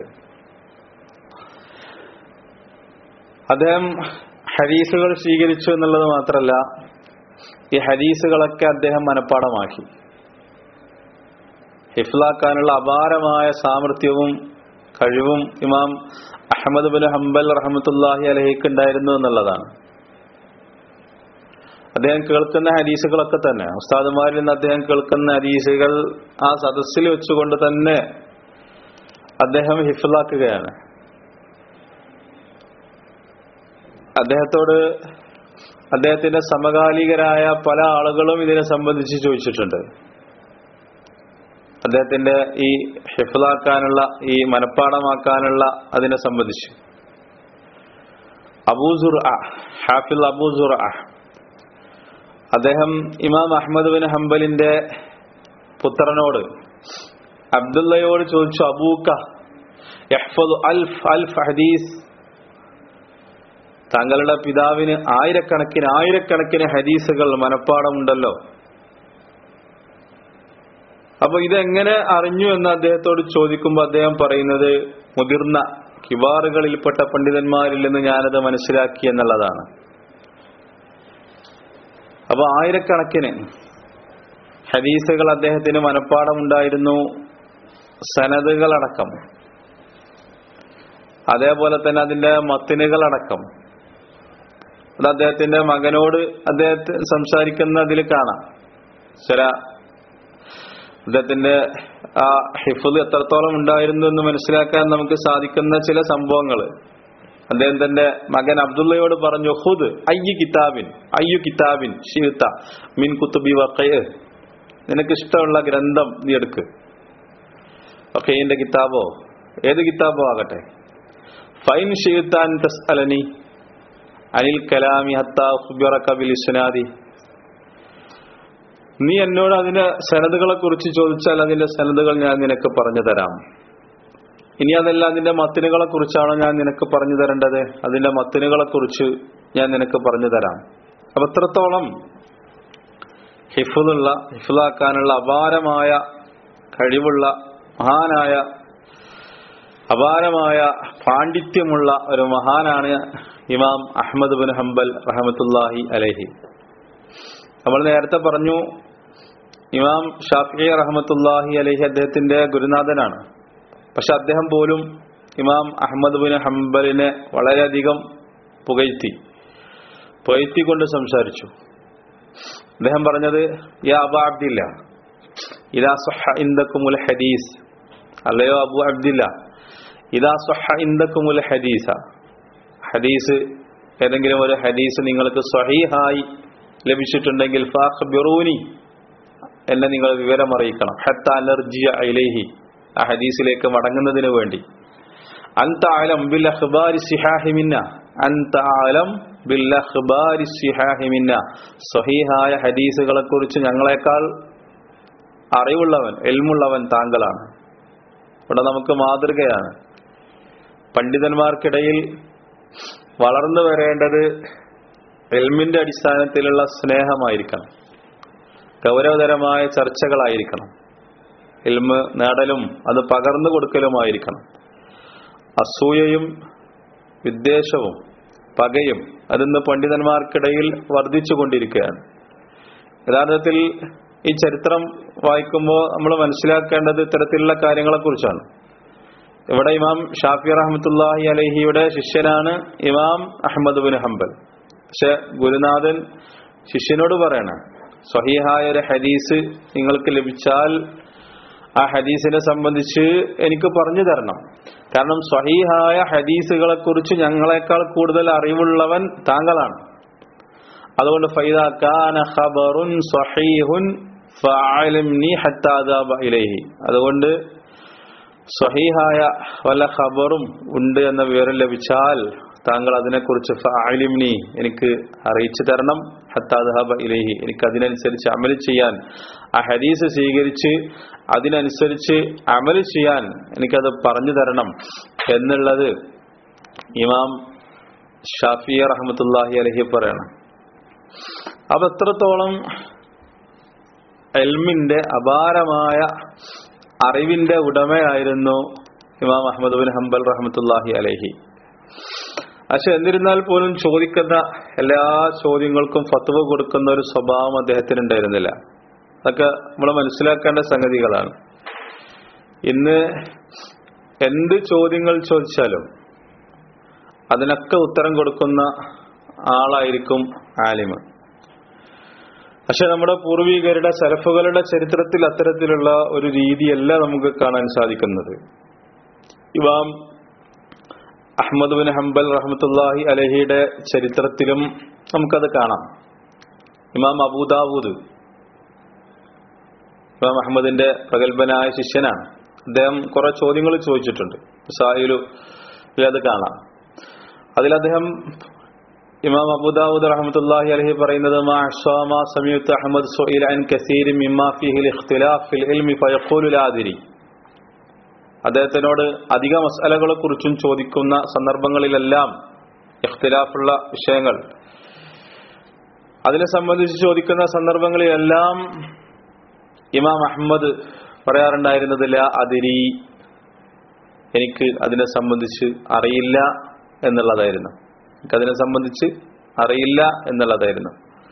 [SPEAKER 1] അദ്ദേഹം ഹദീസുകൾ സ്വീകരിച്ചു എന്നുള്ളത് മാത്രമല്ല ഈ ഹദീസുകളൊക്കെ അദ്ദേഹം മനഃപ്പാടമാക്കി ഹിഫ്ലാക്കാനുള്ള അപാരമായ സാമർഥ്യവും കഴിവും ഇമാം അഹമ്മദ് ബിൻ ഹംബൽ റഹമത്തുല്ലാഹി അലഹിക്ക് ഉണ്ടായിരുന്നു എന്നുള്ളതാണ് അദ്ദേഹം കേൾക്കുന്ന ഹദീസുകളൊക്കെ തന്നെ ഉസ്താദുമാരിൽ നിന്ന് അദ്ദേഹം കേൾക്കുന്ന ഹദീസുകൾ ആ സദസ്സിൽ വെച്ചുകൊണ്ട് തന്നെ അദ്ദേഹം ഹിഫ്ലാക്കുകയാണ് അദ്ദേഹത്തോട് അദ്ദേഹത്തിന്റെ സമകാലികരായ പല ആളുകളും ഇതിനെ സംബന്ധിച്ച് ചോദിച്ചിട്ടുണ്ട് അദ്ദേഹത്തിന്റെ ഈ ഹിഫ്ലാക്കാനുള്ള ഈ മനഃപ്പാടമാക്കാനുള്ള അതിനെ സംബന്ധിച്ച് അബൂസുർ ഹാഫിൽ അബൂസുർ അദ്ദേഹം ഇമാം അഹമ്മദ് ബിൻ ഹംബലിന്റെ പുത്രനോട് അബ്ദുള്ളയോട് ചോദിച്ചു അബൂക്ക അൽഫ് അൽഫ് ഹദീസ് താങ്കളുടെ പിതാവിന് ആയിരക്കണക്കിന് ആയിരക്കണക്കിന് ഹദീസുകൾ മനഃപ്പാടമുണ്ടല്ലോ അപ്പൊ ഇതെങ്ങനെ അറിഞ്ഞു എന്ന് അദ്ദേഹത്തോട് ചോദിക്കുമ്പോൾ അദ്ദേഹം പറയുന്നത് മുതിർന്ന കിബാറുകളിൽപ്പെട്ട പണ്ഡിതന്മാരിൽ നിന്ന് ഞാനത് മനസ്സിലാക്കി എന്നുള്ളതാണ് അപ്പൊ ആയിരക്കണക്കിന് ഹദീസുകൾ അദ്ദേഹത്തിന് മനഃപ്പാടമുണ്ടായിരുന്നു സനതുകളടക്കം അതേപോലെ തന്നെ അതിന്റെ മത്തിനുകളടക്കം അത് അദ്ദേഹത്തിന്റെ മകനോട് അദ്ദേഹത്തെ സംസാരിക്കുന്നതിൽ കാണാം ചില അദ്ദേഹത്തിന്റെ ആ ഹിഫുദ് എത്രത്തോളം ഉണ്ടായിരുന്നു എന്ന് മനസ്സിലാക്കാൻ നമുക്ക് സാധിക്കുന്ന ചില സംഭവങ്ങൾ അദ്ദേഹം തന്റെ മകൻ അബ്ദുള്ളയോട് പറഞ്ഞു ഹുദ് അയ്യു കിതാബിൻ അയ്യു കിതാബിൻ ഷീത്ത മിൻ കുത്തുബി വക്കയ് നിനക്ക് ഇഷ്ടമുള്ള ഗ്രന്ഥം നീ എടുക്ക് വക്കയിന്റെ കിതാബോ ഏത് കിതാബോ ആകട്ടെ ഫൈൻ ഷീത്താൻ തസ് അലനി അനിൽ കലാമി ഹത്താ ബിൽ ഇസ്നാദി നീ എന്നോട് അതിന്റെ സനതുകളെ കുറിച്ച് ചോദിച്ചാൽ അതിന്റെ സനതുകൾ ഞാൻ നിനക്ക് പറഞ്ഞു തരാം ഇനി അതല്ല അതിന്റെ മത്തിനുകളെ കുറിച്ചാണോ ഞാൻ നിനക്ക് പറഞ്ഞു തരേണ്ടത് അതിന്റെ മത്തിനുകളെ കുറിച്ച് ഞാൻ നിനക്ക് പറഞ്ഞു തരാം അപ്പൊ എത്രത്തോളം ഹിഫുള്ള ഹിഫുലാക്കാനുള്ള അപാരമായ കഴിവുള്ള മഹാനായ അപാരമായ പാണ്ഡിത്യമുള്ള ഒരു മഹാനാണ് ഇമാം അഹമ്മദ് ബിൻ ഹംബൽ റഹമത്തുല്ലാഹി അലഹി നമ്മൾ നേരത്തെ പറഞ്ഞു ഇമാം ഷാഫി റഹമത്തുല്ലാഹി അലഹി അദ്ദേഹത്തിന്റെ ഗുരുനാഥനാണ് പക്ഷെ അദ്ദേഹം പോലും ഇമാം അഹമ്മദ് ബിൻ ഹംബലിനെ വളരെയധികം പുകഴ്ത്തി പുകഴ്ത്തിക്കൊണ്ട് സംസാരിച്ചു അദ്ദേഹം പറഞ്ഞത് യാ അബു അബ്ദില്ല ഇതാ സഹ ഇന്ദക്കുമുൽ ഹദീസ് അല്ലയോ അബു അബ്ദില്ല ഇതാ സഹ ഇന്ദക്കുമുൽ ഹദീസ ഹദീസ് ഏതെങ്കിലും ഒരു ഹദീസ് നിങ്ങൾക്ക് സ്വഹീഹായി ലഭിച്ചിട്ടുണ്ടെങ്കിൽ ഫാഖ്ബിറൂനി എന്നെ നിങ്ങൾ വിവരം അറിയിക്കണം ഹത്ത അലർജിയ ഇലൈഹി ആ ഹദീസിലേക്ക് മടങ്ങുന്നതിന് വേണ്ടി അൻത ആലം ബിൽ അഖ്ബാരി സിഹാഹി മിന്ന അൻത ആലം ബിൽ അഖ്ബാരി സിഹാഹി മിന്ന സ്വഹീഹായ ഹദീസുകളെ കുറിച്ച് ഞങ്ങളെക്കാൾ അറിവുള്ളവൻ എൽമുള്ളവൻ താങ്കളാണ് ഇവിടെ നമുക്ക് മാതൃകയാണ് പണ്ഡിതന്മാർക്കിടയിൽ വളർന്നു വരേണ്ടത് എൽമിന്റെ അടിസ്ഥാനത്തിലുള്ള സ്നേഹമായിരിക്കണം ഗൗരവതരമായ ചർച്ചകളായിരിക്കണം എൽമ് നേടലും അത് പകർന്നു കൊടുക്കലുമായിരിക്കണം അസൂയയും വിദ്വേഷവും പകയും അതിന്ന് പണ്ഡിതന്മാർക്കിടയിൽ വർദ്ധിച്ചു കൊണ്ടിരിക്കുകയാണ് യഥാർത്ഥത്തിൽ ഈ ചരിത്രം വായിക്കുമ്പോൾ നമ്മൾ മനസ്സിലാക്കേണ്ടത് ഇത്തരത്തിലുള്ള കാര്യങ്ങളെക്കുറിച്ചാണ് ഇവിടെ ഇമാം ഷാഫി റഹമത്തുല്ലാഹി അലഹിയുടെ ശിഷ്യനാണ് ഇമാം അഹമ്മദ് ബിൻ ഹംബൽ പക്ഷെ ഗുരുനാഥൻ ശിഷ്യനോട് പറയണം സ്വഹീഹായ ഒരു ഹദീസ് നിങ്ങൾക്ക് ലഭിച്ചാൽ ആ ഹദീസിനെ സംബന്ധിച്ച് എനിക്ക് പറഞ്ഞു തരണം കാരണം സ്വഹീഹായ ഹദീസുകളെ കുറിച്ച് ഞങ്ങളെക്കാൾ കൂടുതൽ അറിവുള്ളവൻ താങ്കളാണ് അതുകൊണ്ട് ഫൈദ കാന ഖബറുൻ സ്വഹീഹുൻ ഫഅലിംനി ഹത്താ അദാബ ഇലൈഹി അതുകൊണ്ട് സ്വഹീഹായ വല്ല ഖബറും ഉണ്ട് എന്ന വിവരം ലഭിച്ചാൽ താങ്കൾ അതിനെക്കുറിച്ച് ഫഅലിംനി എനിക്ക് അറിയിച്ചു തരണം ഹത്താ അദാബ ഇലൈഹി എനിക്ക് അതിനനുസരിച്ച് അമൽ ചെയ്യാൻ ആ ഹദീസ് സ്വീകരിച്ച് അതിനനുസരിച്ച് അമൽ ചെയ്യാൻ എനിക്കത് പറഞ്ഞു തരണം എന്നുള്ളത് ഇമാം ഷാഫി റഹമത്തുല്ലാഹി അലഹി പറയണം അപ്പൊ എത്രത്തോളം എൽമിന്റെ അപാരമായ അറിവിന്റെ ഉടമയായിരുന്നു ഇമാം അഹമ്മദ് ബിൻ ഹംബൽ റഹമത്തുല്ലാഹി അലഹി പക്ഷെ എന്നിരുന്നാൽ പോലും ചോദിക്കുന്ന എല്ലാ ചോദ്യങ്ങൾക്കും ഫത്വ കൊടുക്കുന്ന ഒരു സ്വഭാവം അദ്ദേഹത്തിന് ഉണ്ടായിരുന്നില്ല അതൊക്കെ നമ്മൾ മനസ്സിലാക്കേണ്ട സംഗതികളാണ് ഇന്ന് എന്ത് ചോദ്യങ്ങൾ ചോദിച്ചാലും അതിനൊക്കെ ഉത്തരം കൊടുക്കുന്ന ആളായിരിക്കും ആലിമ് പക്ഷെ നമ്മുടെ പൂർവികരുടെ സലഫുകളുടെ ചരിത്രത്തിൽ അത്തരത്തിലുള്ള ഒരു രീതിയല്ല നമുക്ക് കാണാൻ സാധിക്കുന്നത് ഇമാം അഹമ്മദ് ബിൻ ഹംബൽ റഹമത്തുല്ലാഹി അലഹിയുടെ ചരിത്രത്തിലും നമുക്കത് കാണാം ഇമാം അബൂദാവൂദ് ഇമാം അഹമ്മദിന്റെ പ്രഗത്ഭനായ ശിഷ്യനാണ് അദ്ദേഹം കുറെ ചോദ്യങ്ങൾ ചോദിച്ചിട്ടുണ്ട് സായിലു അത് കാണാം അതിൽ അദ്ദേഹം ഇമാം അബൂദാവൂദ് റഹ്മത്തുള്ളാഹി അലൈഹി പറയുന്നത് മാ അഹ്സാ മാ സമീഅത്ത് അഹ്മദ് സുഇല അൻ കസീർ മിമ്മാ ഫീഹി ഇഖ്തിലാഫ് ഫിൽ ഇൽമി ഫയഖൂലു ലാ അദ്രി അദ്ദേഹത്തിനോട് അധിക മസലകളെ കുറിച്ചും ചോദിക്കുന്ന സന്ദർഭങ്ങളിലെല്ലാം ഇഖ്തിലാഫുള്ള വിഷയങ്ങൾ അതിനെ സംബന്ധിച്ച് ചോദിക്കുന്ന സന്ദർഭങ്ങളിലെല്ലാം ഇമാം അഹമ്മദ് പറയാറുണ്ടായിരുന്നത് ലാ അതിരി എനിക്ക് അതിനെ സംബന്ധിച്ച് അറിയില്ല എന്നുള്ളതായിരുന്നു എനിക്കതിനെ സംബന്ധിച്ച് അറിയില്ല എന്നുള്ളതായിരുന്നു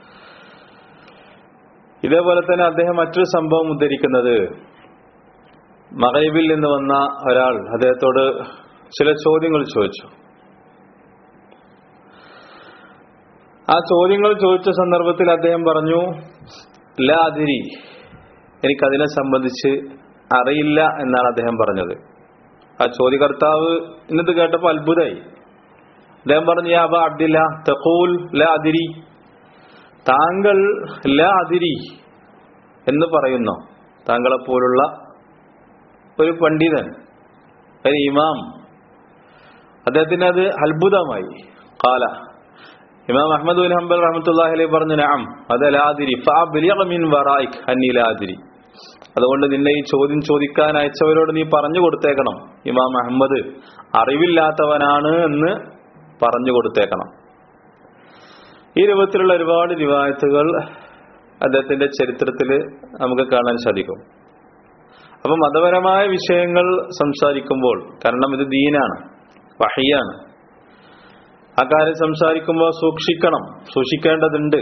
[SPEAKER 1] ഇതേപോലെ തന്നെ അദ്ദേഹം മറ്റൊരു സംഭവം ഉദ്ധരിക്കുന്നത് മകൈബിൽ നിന്ന് വന്ന ഒരാൾ അദ്ദേഹത്തോട് ചില ചോദ്യങ്ങൾ ചോദിച്ചു ആ ചോദ്യങ്ങൾ ചോദിച്ച സന്ദർഭത്തിൽ അദ്ദേഹം പറഞ്ഞു ലാതിരി എനിക്കതിനെ സംബന്ധിച്ച് അറിയില്ല എന്നാണ് അദ്ദേഹം പറഞ്ഞത് ആ ചോദ്യകർത്താവ് ഇന്നത് കേട്ടപ്പോൾ അത്ഭുതമായി അദ്ദേഹം പറഞ്ഞു യാ അബ അബ്ദില്ല തഖൂൽ ലാ അതിരി താങ്കൾ ലാ അതിരി എന്ന് പറയുന്നു താങ്കളെപ്പോലുള്ള ഒരു പണ്ഡിതൻ ഒരു ഇമാം അദ്ദേഹത്തിന് അത് അത്ഭുതമായി കാല ഇമാം അഹമ്മദ് ബിൻ ഹംബൽ റഹ്മത്തുള്ളാഹി അലൈഹി പറഞ്ഞു നഅം അത് ലാദിരി ഫഅബ്ലിഗ മിൻ വറായിക് അന്നി ലാദിരി അതുകൊണ്ട് നിന്നെ ഈ ചോദ്യം ചോദിക്കാൻ അയച്ചവരോട് നീ പറഞ്ഞു കൊടുത്തേക്കണം ഇമാം അഹമ്മദ് അറിവില്ലാത്തവനാണ് എന്ന് പറഞ്ഞു കൊടുത്തേക്കണം ഈ രൂപത്തിലുള്ള ഒരുപാട് റിവായത്തുകൾ അദ്ദേഹത്തിന്റെ ചരിത്രത്തിൽ നമുക്ക് കാണാൻ സാധിക്കും അപ്പൊ മതപരമായ വിഷയങ്ങൾ സംസാരിക്കുമ്പോൾ കാരണം ഇത് ദീനാണ് വഹിയാണ് ആ കാര്യം സംസാരിക്കുമ്പോൾ സൂക്ഷിക്കണം സൂക്ഷിക്കേണ്ടതുണ്ട്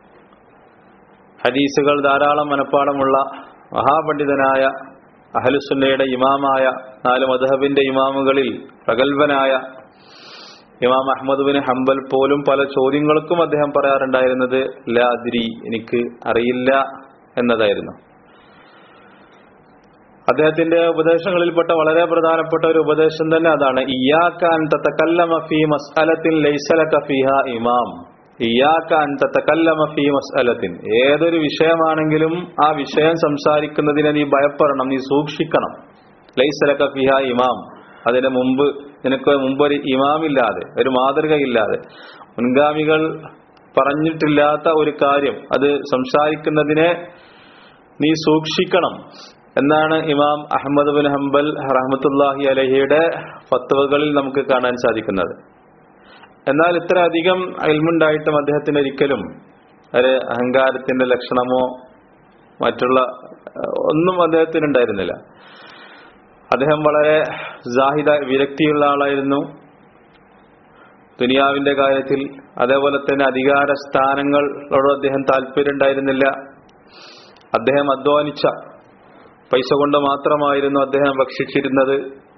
[SPEAKER 1] ഹദീസുകൾ ധാരാളം മനപ്പാടമുള്ള മഹാപണ്ഡിതനായ അഹലുസുന്നയുടെ ഇമാമായ നാല് മധഹബിന്റെ ഇമാമുകളിൽ പ്രഗത്ഭനായ ഇമാം അഹമ്മദ് ബിൻ ഹംബൽ പോലും പല ചോദ്യങ്ങൾക്കും അദ്ദേഹം പറയാറുണ്ടായിരുന്നത് ലാദിരി എനിക്ക് അറിയില്ല എന്നതായിരുന്നു അദ്ദേഹത്തിന്റെ ഉപദേശങ്ങളിൽപ്പെട്ട വളരെ പ്രധാനപ്പെട്ട ഒരു ഉപദേശം തന്നെ അതാണ് ഇയാക്കാൻ തത്തക്കല്ലമ ഫീ മസ്അലത്തിൻ ലൈസലക ഫീഹ ഇമാം ഇയാക്കാൻ തത്തക്കല്ലമ ഫീ മസ്അലത്തിൻ ഏതൊരു വിഷയമാണെങ്കിലും ആ വിഷയം സംസാരിക്കുന്നതിനെ നീ ഭയപ്പെടണം നീ സൂക്ഷിക്കണം ലൈസലക ഫിഹ ഇമാം അതിന് മുമ്പ് നിനക്ക് മുമ്പ് ഒരു ഇമാമില്ലാതെ ഒരു മാതൃകയില്ലാതെ മുൻഗാമികൾ പറഞ്ഞിട്ടില്ലാത്ത ഒരു കാര്യം അത് സംസാരിക്കുന്നതിനെ നീ സൂക്ഷിക്കണം എന്നാണ് ഇമാം അഹമ്മദ് ബിൻ ഹംബൽ റഹ്മത്തുല്ലാഹി അലഹിയുടെ ഫത്വകളിൽ നമുക്ക് കാണാൻ സാധിക്കുന്നത് എന്നാൽ ഇത്ര അധികം അയൽമുണ്ടായിട്ടും അദ്ദേഹത്തിന് ഒരിക്കലും ഒരു അഹങ്കാരത്തിന്റെ ലക്ഷണമോ മറ്റുള്ള ഒന്നും അദ്ദേഹത്തിന് ഉണ്ടായിരുന്നില്ല അദ്ദേഹം വളരെ ജാഹിദ വിരക്തിയുള്ള ആളായിരുന്നു ദുനിയാവിന്റെ കാര്യത്തിൽ അതേപോലെ തന്നെ അധികാര സ്ഥാനങ്ങളോട് അദ്ദേഹം താല്പര്യം ഉണ്ടായിരുന്നില്ല അദ്ദേഹം അധ്വാനിച്ച പൈസ കൊണ്ട് മാത്രമായിരുന്നു അദ്ദേഹം ഭക്ഷിച്ചിരുന്നത്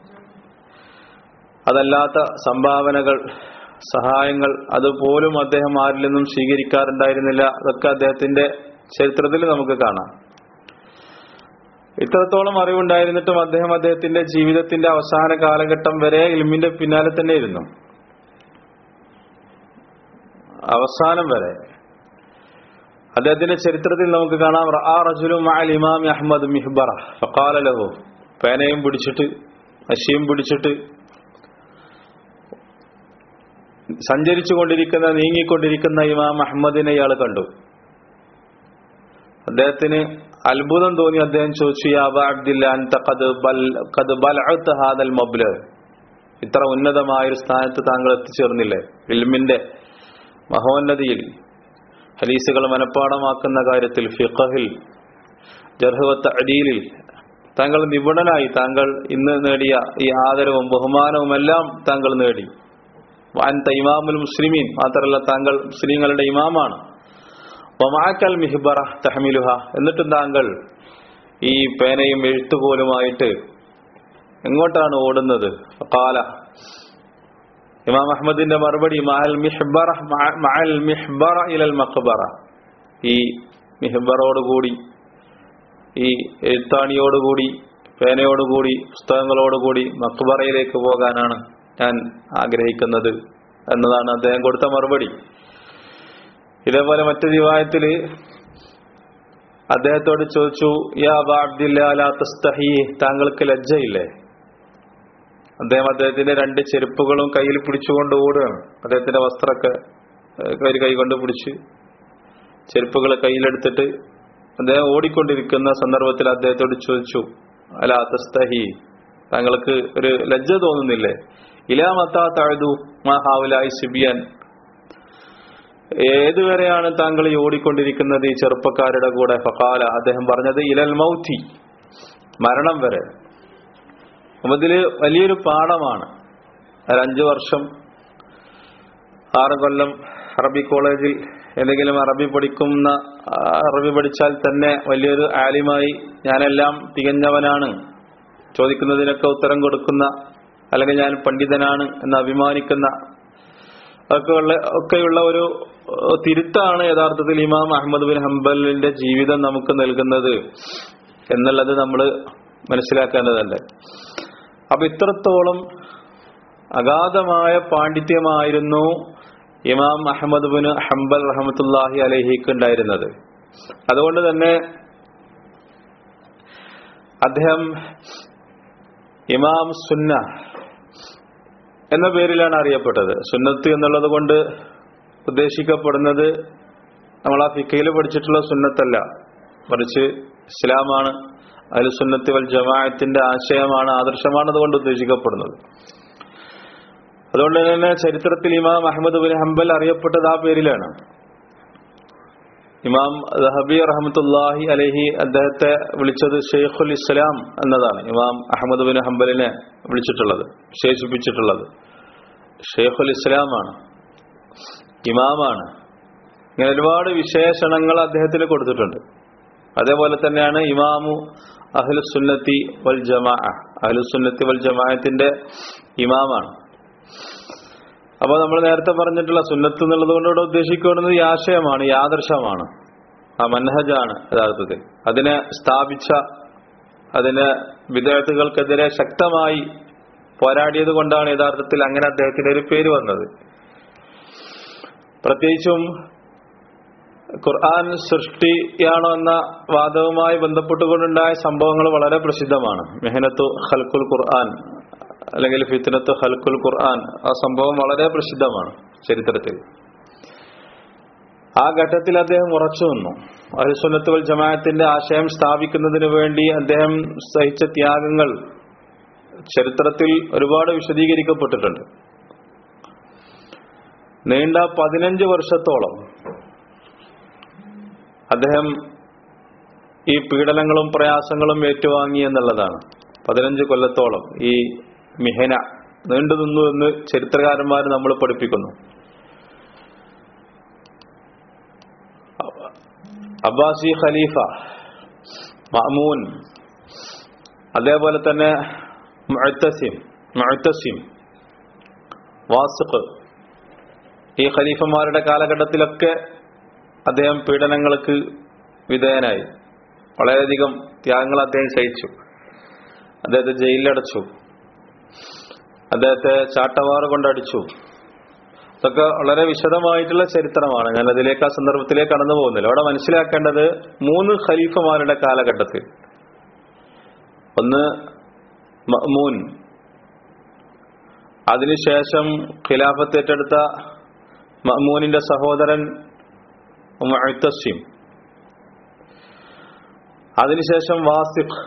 [SPEAKER 1] അതല്ലാത്ത സംഭാവനകൾ സഹായങ്ങൾ അതുപോലും അദ്ദേഹം ആരിൽ നിന്നും സ്വീകരിക്കാറുണ്ടായിരുന്നില്ല അതൊക്കെ അദ്ദേഹത്തിന്റെ ചരിത്രത്തിൽ നമുക്ക് കാണാം ഇത്രത്തോളം അറിവുണ്ടായിരുന്നിട്ടും അദ്ദേഹം അദ്ദേഹത്തിന്റെ ജീവിതത്തിന്റെ അവസാന കാലഘട്ടം വരെ ഇൽമിന്റെ പിന്നാലെ തന്നെ ഇരുന്നു അവസാനം വരെ അദ്ദേഹത്തിന്റെ ചരിത്രത്തിൽ നമുക്ക് കാണാം ആ റജുലും അൽ ഇമാം അഹമ്മദ് മിഹ്ബറ ഫഖാല ലഹു പേനയും പിടിച്ചിട്ട് അശിയും പിടിച്ചിട്ട് സഞ്ചരിച്ചു കൊണ്ടിരിക്കുന്ന നീങ്ങിക്കൊണ്ടിരിക്കുന്ന ഇമാം അഹമ്മദിനെ ഇയാൾ കണ്ടു അദ്ദേഹത്തിന് അത്ഭുതം തോന്നി അദ്ദേഹം ചോദിച്ചു യാബ അബ്ദില്ലാൽ മബ്ല് ഇത്ര ഉന്നതമായ ഒരു സ്ഥാനത്ത് താങ്കൾ എത്തിച്ചേർന്നില്ലേ ഇൽമിന്റെ മഹോന്നതിയിൽ ഹലീസുകൾ മനഃപ്പാടമാക്കുന്ന കാര്യത്തിൽ ഫിഖഹിൽ ജർഹവത്ത് അടീലിൽ താങ്കൾ നിപുണനായി താങ്കൾ ഇന്ന് നേടിയ ഈ ആദരവും ബഹുമാനവും എല്ലാം താങ്കൾ നേടി വാൻ ഇമാമുൽ മുസ്ലിമീൻ മാത്രമല്ല താങ്കൾ മുസ്ലിങ്ങളുടെ ഇമാമാണ് വമാക്കൽ മിഹിബറ തഹമിലുഹ എന്നിട്ടും താങ്കൾ ഈ പേനയും എഴുത്തുപോലുമായിട്ട് എങ്ങോട്ടാണ് ഓടുന്നത് കാല ഇമാം അഹമ്മദിന്റെ മറുപടി മഹൽ മിഹ്ബറ മഹൽ മിഹ്ബറ ഇലൽ മഖബറ ഈ മിഹ്ബറോടുകൂടി ഈ എഴുത്താണിയോടുകൂടി പേനയോടുകൂടി പുസ്തകങ്ങളോടുകൂടി മക്ബറയിലേക്ക് പോകാനാണ് ഞാൻ ആഗ്രഹിക്കുന്നത് എന്നതാണ് അദ്ദേഹം കൊടുത്ത മറുപടി ഇതേപോലെ മറ്റു ദിവായത്തില് അദ്ദേഹത്തോട് ചോദിച്ചു യാ അബ്ദില്ലാഹി താങ്കൾക്ക് ലജ്ജയില്ലേ അദ്ദേഹം അദ്ദേഹത്തിന്റെ രണ്ട് ചെരുപ്പുകളും കയ്യിൽ പിടിച്ചുകൊണ്ട് ഓടുകയാണ് അദ്ദേഹത്തിന്റെ വസ്ത്രമൊക്കെ ഒരു കൈ കൊണ്ട് പിടിച്ച് ചെരുപ്പുകൾ കയ്യിലെടുത്തിട്ട് അദ്ദേഹം ഓടിക്കൊണ്ടിരിക്കുന്ന സന്ദർഭത്തിൽ അദ്ദേഹത്തോട് ചോദിച്ചു അല തസ്തഹി താങ്കൾക്ക് ഒരു ലജ്ജ തോന്നുന്നില്ലേ ഇലാ മത്താ തഴുതു മഹാവുലായി സിബിയൻ ഏതുവരെയാണ് താങ്കൾ ഈ ഓടിക്കൊണ്ടിരിക്കുന്നത് ഈ ചെറുപ്പക്കാരുടെ കൂടെ ഫക്കാല അദ്ദേഹം പറഞ്ഞത് ഇലൽ മൗത്തി മരണം വരെ ഇതില് വലിയൊരു പാഠമാണ് ഒരു അഞ്ചു വർഷം ആറ് കൊല്ലം അറബി കോളേജിൽ എന്തെങ്കിലും അറബി പഠിക്കുന്ന അറബി പഠിച്ചാൽ തന്നെ വലിയൊരു ആലിമായി ഞാനെല്ലാം തികഞ്ഞവനാണ് ചോദിക്കുന്നതിനൊക്കെ ഉത്തരം കൊടുക്കുന്ന അല്ലെങ്കിൽ ഞാൻ പണ്ഡിതനാണ് എന്ന് അഭിമാനിക്കുന്ന ഒക്കെയുള്ള ഒക്കെയുള്ള ഒരു ഏഹ്, തിരുത്താണ് യഥാർത്ഥത്തിൽ ഇമാം അഹമ്മദ് ബിൻ ഹംബലിന്റെ ജീവിതം നമുക്ക് നൽകുന്നത് എന്നുള്ളത് നമ്മൾ മനസ്സിലാക്കേണ്ടതുണ്ട് അപ്പൊ ഇത്രത്തോളം അഗാധമായ പാണ്ഡിത്യമായിരുന്നു ഇമാം അഹമ്മദ് ബിൻ ഹംബൽ റഹമത്തുല്ലാഹി അലഹിക്ക് ഉണ്ടായിരുന്നത് അതുകൊണ്ട് തന്നെ അദ്ദേഹം ഇമാം സുന്ന എന്ന പേരിലാണ് അറിയപ്പെട്ടത് സുന്നത്ത് എന്നുള്ളത് കൊണ്ട് ഉദ്ദേശിക്കപ്പെടുന്നത് നമ്മൾ ആ ഫിക്കയിൽ പഠിച്ചിട്ടുള്ള സുന്നത്തല്ല മറിച്ച് ഇസ്ലാമാണ് അതിൽ സുന്നത്ത് വൽ ജമാഅത്തിന്റെ ആശയമാണ് ആദർശമാണ് അതുകൊണ്ട് ഉദ്ദേശിക്കപ്പെടുന്നത് അതുകൊണ്ട് തന്നെ ചരിത്രത്തിൽ ഇമാം അഹമ്മദ് ബിൻ ഹംബൽ അറിയപ്പെട്ടത് ആ പേരിലാണ് ഇമാം ദഹബി റഹമത്തുല്ലാഹി അലഹി അദ്ദേഹത്തെ വിളിച്ചത് ഷെയ്ഖുൽ ഇസ്ലാം എന്നതാണ് ഇമാം അഹമ്മദ് ബിൻ ഹംബലിനെ വിളിച്ചിട്ടുള്ളത് വിശേഷിപ്പിച്ചിട്ടുള്ളത് ഷെയ്ഖുൽ ഇസ്ലാമാണ് ഇമാമാണ് ഇങ്ങനെ ഒരുപാട് വിശേഷണങ്ങൾ അദ്ദേഹത്തിന് കൊടുത്തിട്ടുണ്ട് അതേപോലെ തന്നെയാണ് ഇമാമു അഹ്ലുസുന്നത്തി വൽ ജമാ അഹ്ലുസുന്നത്തി വൽ ജമാഅത്തിന്റെ ഇമാമാണ് അപ്പൊ നമ്മൾ നേരത്തെ പറഞ്ഞിട്ടുള്ള സുന്നത്ത് എന്നുള്ളത് കൊണ്ട് ഇവിടെ ഉദ്ദേശിക്കുന്നത് ഈ ആശയമാണ് ഈ ആദർശമാണ് ആ മൻഹജാണ് യഥാർത്ഥത്തിൽ അതിനെ സ്ഥാപിച്ച അതിന് വിദ്യാർത്ഥികൾക്കെതിരെ ശക്തമായി പോരാടിയത് കൊണ്ടാണ് യഥാർത്ഥത്തിൽ അങ്ങനെ അദ്ദേഹത്തിന്റെ ഒരു പേര് വന്നത് പ്രത്യേകിച്ചും ഖുർആൻ സൃഷ്ടിയാണോ എന്ന വാദവുമായി ബന്ധപ്പെട്ടുകൊണ്ടുണ്ടായ സംഭവങ്ങൾ വളരെ പ്രസിദ്ധമാണ് മെഹനത്തു ഖൽക്കുൽ ഖുർആൻ അല്ലെങ്കിൽ ഫിത്നത്ത് ഖൽക്കുൽ ഖുർആൻ ആ സംഭവം വളരെ പ്രസിദ്ധമാണ് ചരിത്രത്തിൽ ആ ഘട്ടത്തിൽ അദ്ദേഹം ഉറച്ചു നിന്നു അഹുസുന്നത്ത് വൽ ജമാഅത്തിന്റെ ആശയം സ്ഥാപിക്കുന്നതിന് വേണ്ടി അദ്ദേഹം സഹിച്ച ത്യാഗങ്ങൾ ചരിത്രത്തിൽ ഒരുപാട് വിശദീകരിക്കപ്പെട്ടിട്ടുണ്ട് നീണ്ട പതിനഞ്ച് വർഷത്തോളം അദ്ദേഹം ഈ പീഡനങ്ങളും പ്രയാസങ്ങളും ഏറ്റുവാങ്ങി എന്നുള്ളതാണ് പതിനഞ്ച് കൊല്ലത്തോളം ഈ മിഹന നീണ്ടു നിന്നു എന്ന് ചരിത്രകാരന്മാർ നമ്മൾ പഠിപ്പിക്കുന്നു അബ്ബാസി ഖലീഫ മഅമൂൻ അതേപോലെ തന്നെ മുഅത്തസിം മുഅത്തസിം വാസിഖ് ഈ ഖലീഫമാരുടെ കാലഘട്ടത്തിലൊക്കെ അദ്ദേഹം പീഡനങ്ങൾക്ക് വിധേയനായി വളരെയധികം ത്യാഗങ്ങൾ അദ്ദേഹം സഹിച്ചു അദ്ദേഹത്തെ ജയിലിലടച്ചു അദ്ദേഹത്തെ ചാട്ടവാറ് കൊണ്ടടിച്ചു ഇതൊക്കെ വളരെ വിശദമായിട്ടുള്ള ചരിത്രമാണ് ഞാൻ അതിലേക്ക് ആ സന്ദർഭത്തിലേക്ക് കടന്നു പോകുന്നില്ല അവിടെ മനസ്സിലാക്കേണ്ടത് മൂന്ന് ഖലീഫമാരുടെ കാലഘട്ടത്തിൽ ഒന്ന് മഅ്മൂൻ അതിനുശേഷം ഖിലാഫത്ത് ഏറ്റെടുത്ത മഅ്മൂനിന്റെ സഹോദരൻ മുഅത്തസിം അതിനുശേഷം വാസിഖ്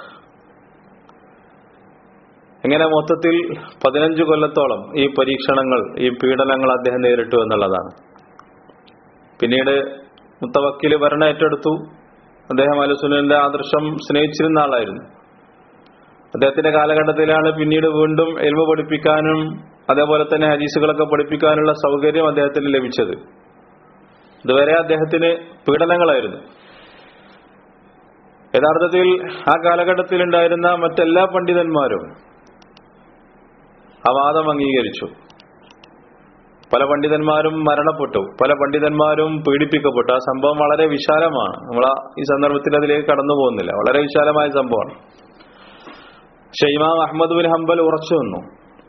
[SPEAKER 1] ഇങ്ങനെ മൊത്തത്തിൽ പതിനഞ്ച് കൊല്ലത്തോളം ഈ പരീക്ഷണങ്ങൾ ഈ പീഡനങ്ങൾ അദ്ദേഹം നേരിട്ടു എന്നുള്ളതാണ് പിന്നീട് മുത്തവക്കില് ഭരണം ഏറ്റെടുത്തു അദ്ദേഹം അലുസുലിന്റെ ആദർശം സ്നേഹിച്ചിരുന്ന ആളായിരുന്നു അദ്ദേഹത്തിന്റെ കാലഘട്ടത്തിലാണ് പിന്നീട് വീണ്ടും എൽമ പഠിപ്പിക്കാനും അതേപോലെ തന്നെ ഹദീസുകളൊക്കെ പഠിപ്പിക്കാനുള്ള സൗകര്യം അദ്ദേഹത്തിന് ലഭിച്ചത് ഇതുവരെ അദ്ദേഹത്തിന് പീഡനങ്ങളായിരുന്നു യഥാർത്ഥത്തിൽ ആ കാലഘട്ടത്തിൽ ഉണ്ടായിരുന്ന മറ്റെല്ലാ പണ്ഡിതന്മാരും ആ വാദം അംഗീകരിച്ചു പല പണ്ഡിതന്മാരും മരണപ്പെട്ടു പല പണ്ഡിതന്മാരും പീഡിപ്പിക്കപ്പെട്ടു ആ സംഭവം വളരെ വിശാലമാണ് നമ്മൾ ആ ഈ സന്ദർഭത്തിൽ അതിലേക്ക് കടന്നു പോകുന്നില്ല വളരെ വിശാലമായ സംഭവമാണ് പക്ഷെ ഇമാം അഹമ്മദ് ബിൻ ഹംബൽ ഉറച്ചു നിന്നു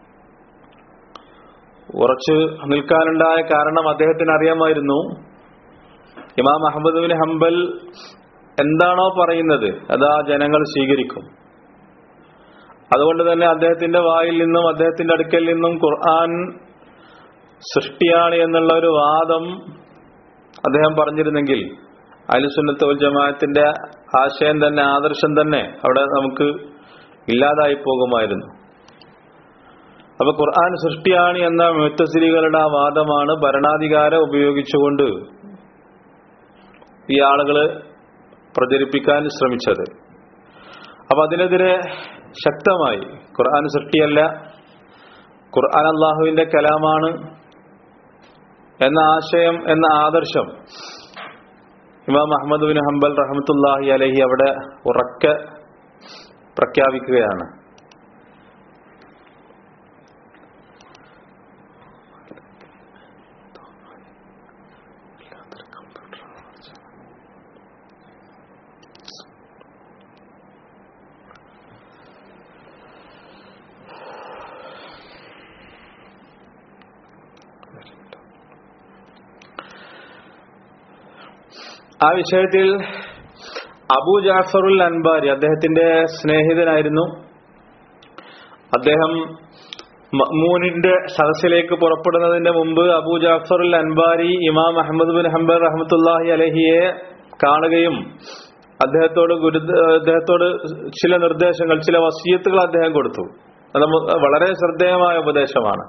[SPEAKER 1] ഉറച്ചു നിൽക്കാനുണ്ടായ കാരണം അദ്ദേഹത്തിന് അറിയാമായിരുന്നു ഇമാം അഹമ്മദ് ബിൻ ഹംബൽ എന്താണോ പറയുന്നത് അത് ആ ജനങ്ങൾ സ്വീകരിക്കും അതുകൊണ്ട് തന്നെ അദ്ദേഹത്തിന്റെ വായിൽ നിന്നും അദ്ദേഹത്തിന്റെ അടുക്കൽ നിന്നും ഖുർആൻ സൃഷ്ടിയാണ് എന്നുള്ള ഒരു വാദം അദ്ദേഹം പറഞ്ഞിരുന്നെങ്കിൽ അലുസുന്നത്ത് വൽ ജമാഅത്തിന്റെ ആശയം തന്നെ ആദർശം തന്നെ അവിടെ നമുക്ക് ഇല്ലാതായി പോകുമായിരുന്നു അപ്പൊ ഖുർആൻ സൃഷ്ടിയാണ് എന്ന മുത്തസിരികളുടെ ആ വാദമാണ് ഭരണാധികാരം ഉപയോഗിച്ചുകൊണ്ട് ഈ ആളുകള് പ്രചരിപ്പിക്കാൻ ശ്രമിച്ചത് അപ്പൊ അതിനെതിരെ ശക്തമായി ഖുർആൻ സൃഷ്ടിയല്ല ഖുർആൻ അള്ളാഹുവിന്റെ കലാമാണ് എന്ന ആശയം എന്ന ആദർശം ഇമാം അഹമ്മദ് ബിൻ ഹംബൽ റഹമത്തുല്ലാഹി അലഹി അവിടെ ഉറക്കെ പ്രഖ്യാപിക്കുകയാണ് ആ വിഷയത്തിൽ അബൂ ജാഫറുൽ അൻബാരി അദ്ദേഹത്തിന്റെ സ്നേഹിതനായിരുന്നു അദ്ദേഹം മഅ്മൂനിന്റെ സദസ്സിലേക്ക് പുറപ്പെടുന്നതിന്റെ മുമ്പ് അബൂ ജാഫറുൽ അൻബാരി ഇമാം അഹമ്മദ് ബിൻ ഹംബർ റഹ്മത്തുല്ലാഹി അലഹിയെ കാണുകയും അദ്ദേഹത്തോട് ഗുരു അദ്ദേഹത്തോട് ചില നിർദ്ദേശങ്ങൾ ചില വസീയത്തുകൾ അദ്ദേഹം കൊടുത്തു അത് നമുക്ക് വളരെ ശ്രദ്ധേയമായ ഉപദേശമാണ്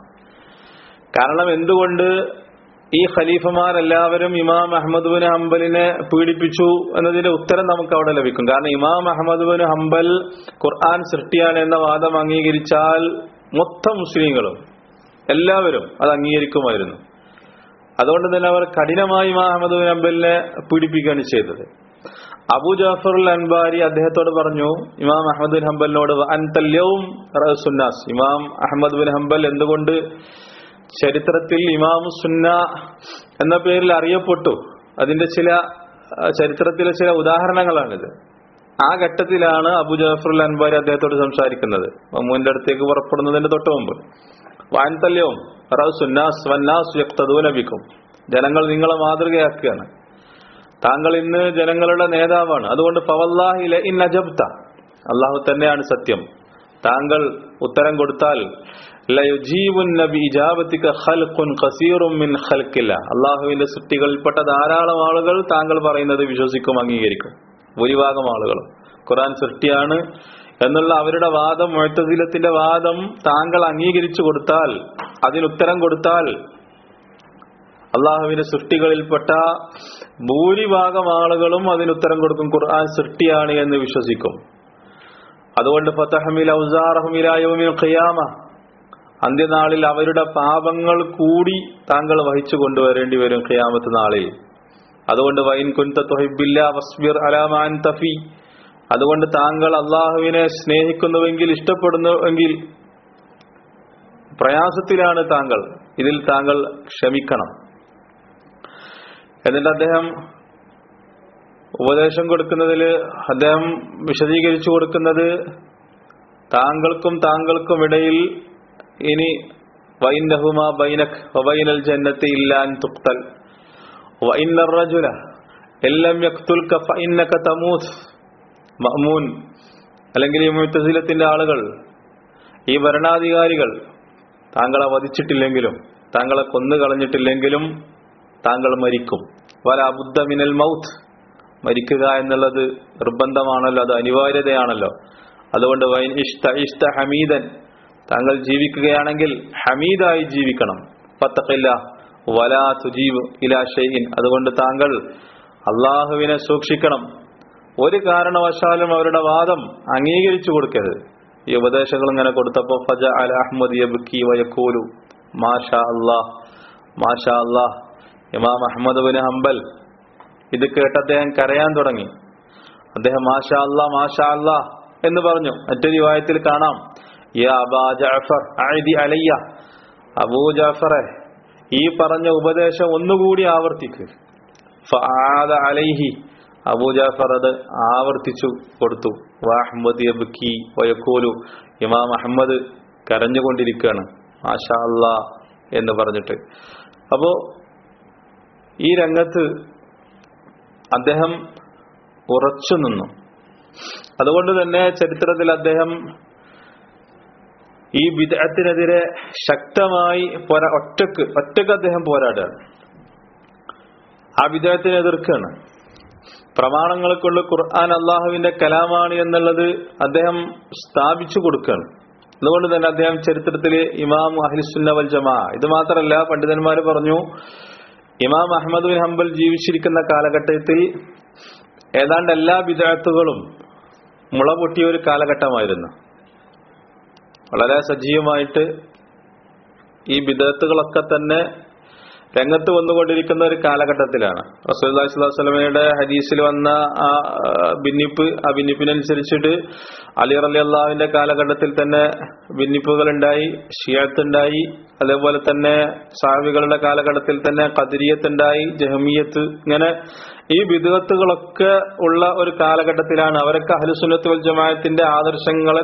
[SPEAKER 1] കാരണം എന്തുകൊണ്ട് ഈ ഖലീഫമാരെല്ലാവരും ഇമാം അഹമ്മദ് ബിൻ ഹംബലിനെ പീഡിപ്പിച്ചു എന്നതിന്റെ ഉത്തരം നമുക്ക് അവിടെ ലഭിക്കും കാരണം ഇമാം അഹമ്മദ് ബിൻ ഹംബൽ ഖുർആൻ സൃഷ്ടിയാണ് എന്ന വാദം അംഗീകരിച്ചാൽ മൊത്തം മുസ്ലിങ്ങളും എല്ലാവരും അത് അംഗീകരിക്കുമായിരുന്നു അതുകൊണ്ട് തന്നെ അവർ കഠിനമായി ഇമാം അഹമ്മദ് ബിൻ ഹംബലിനെ പീഡിപ്പിക്കുകയാണ് ചെയ്തത് അബു ജാഫറുൽ അൻബാരി അദ്ദേഹത്തോട് പറഞ്ഞു ഇമാം അഹമ്മദ് ബിൻ ഹംബലിനോട് അൻതല്യവും സുന്നാസ് ഇമാം അഹമ്മദ് ബിൻ ഹംബൽ എന്തുകൊണ്ട് ചരിത്രത്തിൽ ഇമാം സുന്ന എന്ന പേരിൽ അറിയപ്പെട്ടു അതിന്റെ ചില അഹ് ചരിത്രത്തിലെ ചില ഉദാഹരണങ്ങളാണിത് ആ ഘട്ടത്തിലാണ് അബു ജാഫറുൽ അൻബാരി അദ്ദേഹത്തോട് സംസാരിക്കുന്നത് മമ്മൂന്റെ അടുത്തേക്ക് പുറപ്പെടുന്നതിന്റെ തൊട്ട് മുമ്പ് വാൻതല്യവും സുന്നാസ് വന്നാസ് വ്യക്തതൂലപിക്കും ജനങ്ങൾ നിങ്ങളെ മാതൃകയാക്കുകയാണ് താങ്കൾ ഇന്ന് ജനങ്ങളുടെ നേതാവാണ് അതുകൊണ്ട് ഫവല്ലാഹിലെ ഇൻ അജബ്ത അള്ളാഹു തന്നെയാണ് സത്യം താങ്കൾ ഉത്തരം കൊടുത്താൽ ലയുജീബുൻ നബി ഇജാബത്തിക ഖൽഖുൻ ഖസീറും മിൻ ഖൽഖില്ല അള്ളാഹുവിന്റെ സൃഷ്ടികളിൽപ്പെട്ട ധാരാളം ആളുകൾ താങ്കൾ പറയുന്നത് വിശ്വസിക്കും അംഗീകരിക്കും ഭൂരിഭാഗം ആളുകളും ഖുറാൻ സൃഷ്ടിയാണ് എന്നുള്ള അവരുടെ വാദം മുഴത്തതിലത്തിന്റെ വാദം താങ്കൾ അംഗീകരിച്ചു കൊടുത്താൽ അതിനുത്തരം കൊടുത്താൽ അള്ളാഹുവിന്റെ സൃഷ്ടികളിൽപ്പെട്ട ഭൂരിഭാഗം ആളുകളും അതിനുത്തരം കൊടുക്കും ഖുർആൻ സൃഷ്ടിയാണ് എന്ന് വിശ്വസിക്കും അതുകൊണ്ട് ഫതഹമിൽ ഔസാറഹമിലായോമിൽ ഖിയാമ അന്ത്യനാളിൽ അവരുടെ പാപങ്ങൾ കൂടി താങ്കൾ വഹിച്ചു കൊണ്ടുവരേണ്ടി വരും ഖിയാമത്ത് നാളിൽ അതുകൊണ്ട് വൈൻ കുൻത തൊഹിബില്ല വസ്ബിർ അലാമാൻ തഫി അതുകൊണ്ട് താങ്കൾ അള്ളാഹുവിനെ സ്നേഹിക്കുന്നുവെങ്കിൽ ഇഷ്ടപ്പെടുന്നുവെങ്കിൽ പ്രയാസത്തിലാണ് താങ്കൾ ഇതിൽ താങ്കൾ ക്ഷമിക്കണം എന്നിട്ട് അദ്ദേഹം ഉപദേശം കൊടുക്കുന്നതിൽ അദ്ദേഹം വിശദീകരിച്ചു കൊടുക്കുന്നത് താങ്കൾക്കും താങ്കൾക്കും ഇടയിൽ ഇനി വൈനഹുമ ബൈനക് വബൈനൽ ജന്നത്തി ഇല്ലാൻ തുക്തൽ വൈന റജുല എല്ലാം യക്തുൽക ഫഇന്നക തമൂത്ത് മഅമൂൻ അല്ലെങ്കിൽ ഈ മുത്തസിലത്തിന്റെ ആളുകൾ ഈ ഭരണാധികാരികൾ താങ്കളെ വധിച്ചിട്ടില്ലെങ്കിലും താങ്കളെ കൊന്നു കളഞ്ഞിട്ടില്ലെങ്കിലും താങ്കൾ മരിക്കും വല അബുദ്ധ മിനൽ മൗത്ത് മരിക്കുക എന്നുള്ളത് നിർബന്ധമാണല്ലോ അത് അനിവാര്യതയാണല്ലോ അതുകൊണ്ട് വൈൻ ഇഷ്ത ഇഷ്ത ഹമീദൻ താങ്കൾ ജീവിക്കുകയാണെങ്കിൽ ഹമീദായി ജീവിക്കണം പത്തക്കില്ല വലാ തുജീബ് ഇലാ ഷെയ്ൻ അതുകൊണ്ട് താങ്കൾ അള്ളാഹുവിനെ സൂക്ഷിക്കണം ഒരു കാരണവശാലും അവരുടെ വാദം അംഗീകരിച്ചു കൊടുക്കരുത് ഈ ഉപദേശങ്ങൾ ഇങ്ങനെ കൊടുത്തപ്പോ ഫജ അൽ അഹമ്മദ് യബ്കി വയക്കൂലു മാഷാ അല്ലാഹ് മാഷാ അല്ലാഹ് ഇമാം അഹമ്മദ് ബിൻ ഹംബൽ ഇത് കേട്ട് അദ്ദേഹം കരയാൻ തുടങ്ങി അദ്ദേഹം മാഷാ അല്ലാ മാഷാ അല്ലാ എന്ന് പറഞ്ഞു മറ്റൊരു വായത്തിൽ കാണാം യാ അബാ ജഅഫർ അഅദി അലയ്യ അബൂ ജാഫറെ ഈ പറഞ്ഞ ഉപദേശം ഒന്നുകൂടി ആവർത്തിക്ക് ഫആദ അലൈഹി അബൂ ജാഫർ അത് ആവർത്തിച്ചു കൊടുത്തു വാഹമ്മദ് യബ്കി വയക്കൂലു ഇമാം അഹമ്മദ് കരഞ്ഞുകൊണ്ടിരിക്കുകയാണ് മാഷാ അല്ലാ എന്ന് പറഞ്ഞിട്ട് അപ്പോ ഈ രംഗത്ത് അദ്ദേഹം ഉറച്ചു നിന്നു അതുകൊണ്ട് തന്നെ ചരിത്രത്തിൽ അദ്ദേഹം ഈ വിദഗ്ധത്തിനെതിരെ ശക്തമായി പോരാ ഒറ്റക്ക് ഒറ്റക്ക് അദ്ദേഹം പോരാടുകയാണ് ആ വിദഗ്ധത്തിനെ എതിർക്കുകയാണ് പ്രമാണങ്ങളെ കൊണ്ട് ഖുർആൻ അള്ളാഹുവിന്റെ കലാമാണ് എന്നുള്ളത് അദ്ദേഹം സ്ഥാപിച്ചു കൊടുക്കുകയാണ് അതുകൊണ്ട് തന്നെ അദ്ദേഹം ചരിത്രത്തിൽ ഇമാം അഹ്ലിസുന്ന വൽ ജമാ ഇത് മാത്രമല്ല പണ്ഡിതന്മാർ പറഞ്ഞു ഇമാം അഹമ്മദ് ബിൻ ഹംബൽ ജീവിച്ചിരിക്കുന്ന കാലഘട്ടത്തിൽ ഏതാണ്ട് എല്ലാ വിദഗ്ധകളും മുള പൊട്ടിയ ഒരു കാലഘട്ടമായിരുന്നു വളരെ സജീവമായിട്ട് ഈ വിദഗ്ധകളൊക്കെ തന്നെ രംഗത്ത് വന്നുകൊണ്ടിരിക്കുന്ന ഒരു കാലഘട്ടത്തിലാണ് റസൂല്ലി സ്വലമയുടെ ഹദീസിൽ വന്ന ആ ഭിന്നിപ്പ് ആ ഭിന്നിപ്പിനനുസരിച്ചിട്ട് അലി അലി അള്ളാഹുവിന്റെ കാലഘട്ടത്തിൽ തന്നെ ഭിന്നിപ്പുകൾ ഉണ്ടായി ഷിയാത്ത് ഉണ്ടായി അതേപോലെ തന്നെ സാഹിബികളുടെ കാലഘട്ടത്തിൽ തന്നെ കതിരിയത്ത് ഉണ്ടായി ജഹമിയത്ത് ഇങ്ങനെ ഈ വിദഗത്തുകളൊക്കെ ഉള്ള ഒരു കാലഘട്ടത്തിലാണ് അവരൊക്കെ അഹ്ലുസുന്നത്ത് വൽ ജമാഅത്തിന്റെ ആദർശങ്ങളെ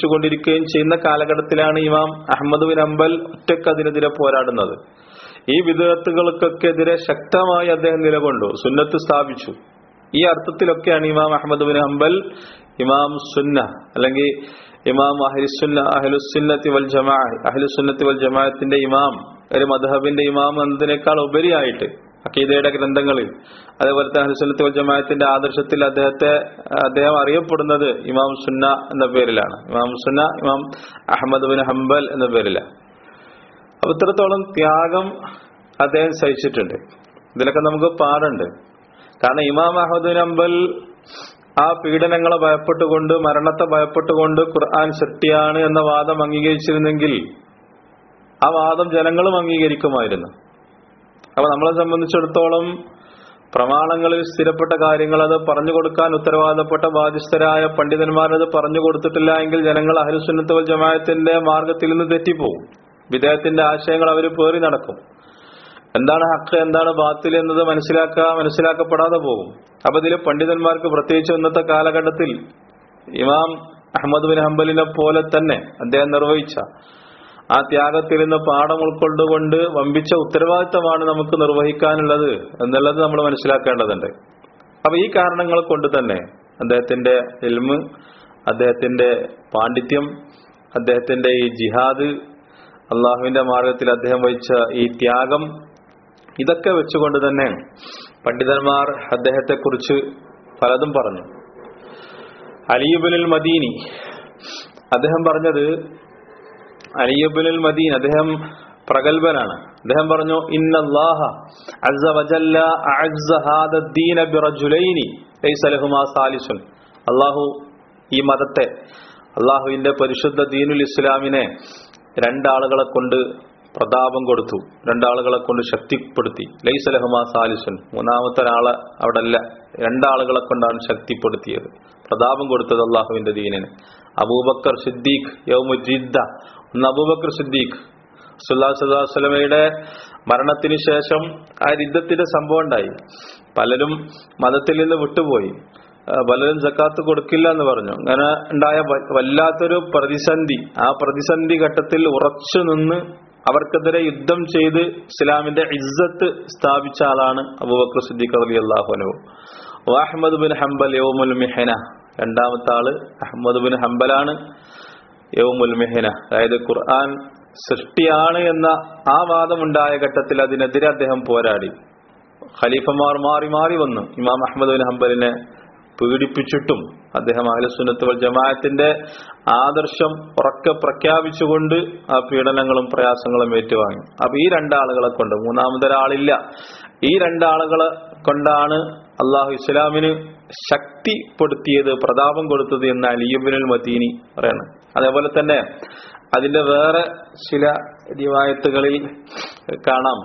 [SPEAKER 1] തെറ്റിദ്ധരിപ്പിച്ചുകൊണ്ടിരിക്കുകയും ചെയ്യുന്ന കാലഘട്ടത്തിലാണ് ഇമാം അഹമ്മദ് ബിൻ അംബൽ ഒറ്റക്ക് അതിനെതിരെ പോരാടുന്നത് ഈ വിദഗത്തുകൾക്കൊക്കെതിരെ ശക്തമായി അദ്ദേഹം നിലകൊണ്ടു സുന്നത്ത് സ്ഥാപിച്ചു ഈ അർത്ഥത്തിലൊക്കെയാണ് ഇമാം അഹമ്മദ് ബിൻ ഹംബൽ ഇമാം സുന്ന അല്ലെങ്കിൽ ഇമാം അഹ്ലുസുന്ന അഹ്ലുസുന്നത്തി വൽ ജമാ അഹ്ലുസുന്നത്തി വൽ ജമാഅത്തിന്റെ ഇമാം ഒരു മദ്ഹബിന്റെ ഇമാം എന്നതിനേക്കാൾ ഉപരിയായിട്ട് അക്കീദയുടെ ഗ്രന്ഥങ്ങളിൽ അതേപോലെ തന്നെ അഹ്ലുസുന്നത്തി വൽ ജമാഅത്തിന്റെ ആദർശത്തിൽ അദ്ദേഹത്തെ അദ്ദേഹം അറിയപ്പെടുന്നത് ഇമാം സുന്ന എന്ന പേരിലാണ് ഇമാം സുന്ന ഇമാം അഹമ്മദ് ബിൻ ഹംബൽ എന്ന പേരിലാണ് അപ്പൊ ഇത്രത്തോളം ത്യാഗം അദ്ദേഹം സഹിച്ചിട്ടുണ്ട് ഇതിലൊക്കെ നമുക്ക് പാടുണ്ട് കാരണം ഇമാം അഹമ്മദ് ബിൻ ഹംബൽ ആ പീഡനങ്ങളെ ഭയപ്പെട്ടുകൊണ്ട് മരണത്തെ ഭയപ്പെട്ടുകൊണ്ട് ഖുർആൻ സൃഷ്ടിയാണ് എന്ന വാദം അംഗീകരിച്ചിരുന്നെങ്കിൽ ആ വാദം ജനങ്ങളും അംഗീകരിക്കുമായിരുന്നു അപ്പൊ നമ്മളെ സംബന്ധിച്ചിടത്തോളം പ്രമാണങ്ങളിൽ സ്ഥിരപ്പെട്ട കാര്യങ്ങൾ അത് പറഞ്ഞു കൊടുക്കാൻ ഉത്തരവാദപ്പെട്ട ബാധ്യസ്ഥരായ പണ്ഡിതന്മാരത് പറഞ്ഞു കൊടുത്തിട്ടില്ല എങ്കിൽ ജനങ്ങൾ അഹലുസുന്നത്ത് വൽ ജമാഅത്തിന്റെ മാർഗത്തിൽ നിന്ന് തെറ്റിപ്പോവും വിദേഹത്തിന്റെ ആശയങ്ങൾ അവർ പേറി നടക്കും എന്താണ് ഹക്ക് എന്താണ് ബാത്തിൽ എന്നത് മനസ്സിലാക്ക മനസ്സിലാക്കപ്പെടാതെ പോകും അപ്പൊ ഇതിൽ പണ്ഡിതന്മാർക്ക് പ്രത്യേകിച്ച് ഇന്നത്തെ കാലഘട്ടത്തിൽ ഇമാം അഹമ്മദ് ബിൻ ഹംബലിനെ പോലെ തന്നെ അദ്ദേഹം നിർവഹിച്ച ആ ത്യാഗത്തിൽ നിന്ന് പാഠം ഉൾക്കൊണ്ടുകൊണ്ട് വമ്പിച്ച ഉത്തരവാദിത്തമാണ് നമുക്ക് നിർവഹിക്കാനുള്ളത് എന്നുള്ളത് നമ്മൾ മനസ്സിലാക്കേണ്ടതുണ്ട് അപ്പൊ ഈ കാരണങ്ങൾ കൊണ്ട് തന്നെ അദ്ദേഹത്തിന്റെ എൽമ് അദ്ദേഹത്തിന്റെ പാണ്ഡിത്യം അദ്ദേഹത്തിന്റെ ഈ ജിഹാദ് അള്ളാഹുവിന്റെ മാർഗത്തിൽ അദ്ദേഹം വഹിച്ച ഈ ത്യാഗം ഇതൊക്കെ വെച്ചുകൊണ്ട് തന്നെ പണ്ഡിതന്മാർ അദ്ദേഹത്തെ കുറിച്ച് പലതും പറഞ്ഞു അലിയുബിനുൽ മദീനി അദ്ദേഹം പറഞ്ഞത് അലിയുബിനുൽ മദീൻ അദ്ദേഹം പ്രഗത്ഭനാണ് അദ്ദേഹം പറഞ്ഞു ഇന്നല്ലാഹ അസ്സ വജല്ല അഅസ്സ ഹാദ ദീന ബിറജുലൈനി ലൈസ ലഹുമാ സാലിസുൻ അല്ലാഹു ഈ മതത്തെ അള്ളാഹുവിന്റെ പരിശുദ്ധ ദീനുൽ ഇസ്ലാമിനെ രണ്ടാളുകളെ കൊണ്ട് പ്രതാപം കൊടുത്തു രണ്ടാളുകളെ കൊണ്ട് ശക്തിപ്പെടുത്തി ലൈസലഹുമാ സാലിസുൻ മൂന്നാമത്തെ ഒരാളെ അവിടെ അല്ല രണ്ടാളുകളെ കൊണ്ടാണ് ശക്തിപ്പെടുത്തിയത് പ്രതാപം കൊടുത്തത് അള്ളാഹുവിന്റെ ദീനിന് അബൂബക്കർ സിദ്ദീഖ് യൗമുജിദ്ദ ഒന്ന് അബൂബക്കർ സിദ്ദീഖ് സുല്ലാസ്വലമയുടെ മരണത്തിന് ശേഷം ആ യുദ്ധത്തിന്റെ സംഭവം ഉണ്ടായി പലരും മതത്തിൽ നിന്ന് വിട്ടുപോയി ആ, പലരും ജക്കാത്ത് കൊടുക്കില്ല എന്ന് പറഞ്ഞു അങ്ങനെ ഉണ്ടായ വ- വല്ലാത്തൊരു പ്രതിസന്ധി ആ പ്രതിസന്ധി ഘട്ടത്തിൽ ഉറച്ചു നിന്ന് അവർക്കെതിരെ യുദ്ധം ചെയ്ത് ഇസ്ലാമിന്റെ ഇസ്സത്ത് സ്ഥാപിച്ച ആളാണ് അബൂബക്കർ സിദ്ദീഖ് അലി അള്ളാഹുനു അഹമ്മദ് ബിൻ ഹംബൽ യൗമുൽ മിഹന രണ്ടാമത്തെ ആള് അഹമ്മദ് ബിൻ ഹംബലാണ് യൗമുൽ മിഹന അതായത് ഖുർആൻ സൃഷ്ടിയാണ് എന്ന ആ വാദമുണ്ടായ ഘട്ടത്തിൽ അതിനെതിരെ അദ്ദേഹം പോരാടി ഖലീഫമാർ മാറി മാറി വന്നു ഇമാം അഹമ്മദ് ബിൻ ഹംബലിനെ പീഡിപ്പിച്ചിട്ടും അദ്ദേഹം അഹ്ലുസുന്നത്ത് വൽ ജമാഅത്തിന്റെ ആദർശം ഉറക്കെ പ്രഖ്യാപിച്ചുകൊണ്ട് ആ പീഡനങ്ങളും പ്രയാസങ്ങളും ഏറ്റുവാങ്ങി അപ്പൊ ഈ രണ്ടാളുകളെ കൊണ്ട് മൂന്നാമതൊരാളില്ല ഈ രണ്ടാളുകളെ കൊണ്ടാണ് അള്ളാഹു ഇസ്ലാമിന് ശക്തിപ്പെടുത്തിയത് പ്രതാപം കൊടുത്തത് എന്ന് അലിയുബിനുൽ മദീനി പറയണം അതേപോലെ തന്നെ അതിന്റെ വേറെ ചില റിവായത്തുകളിൽ കാണാം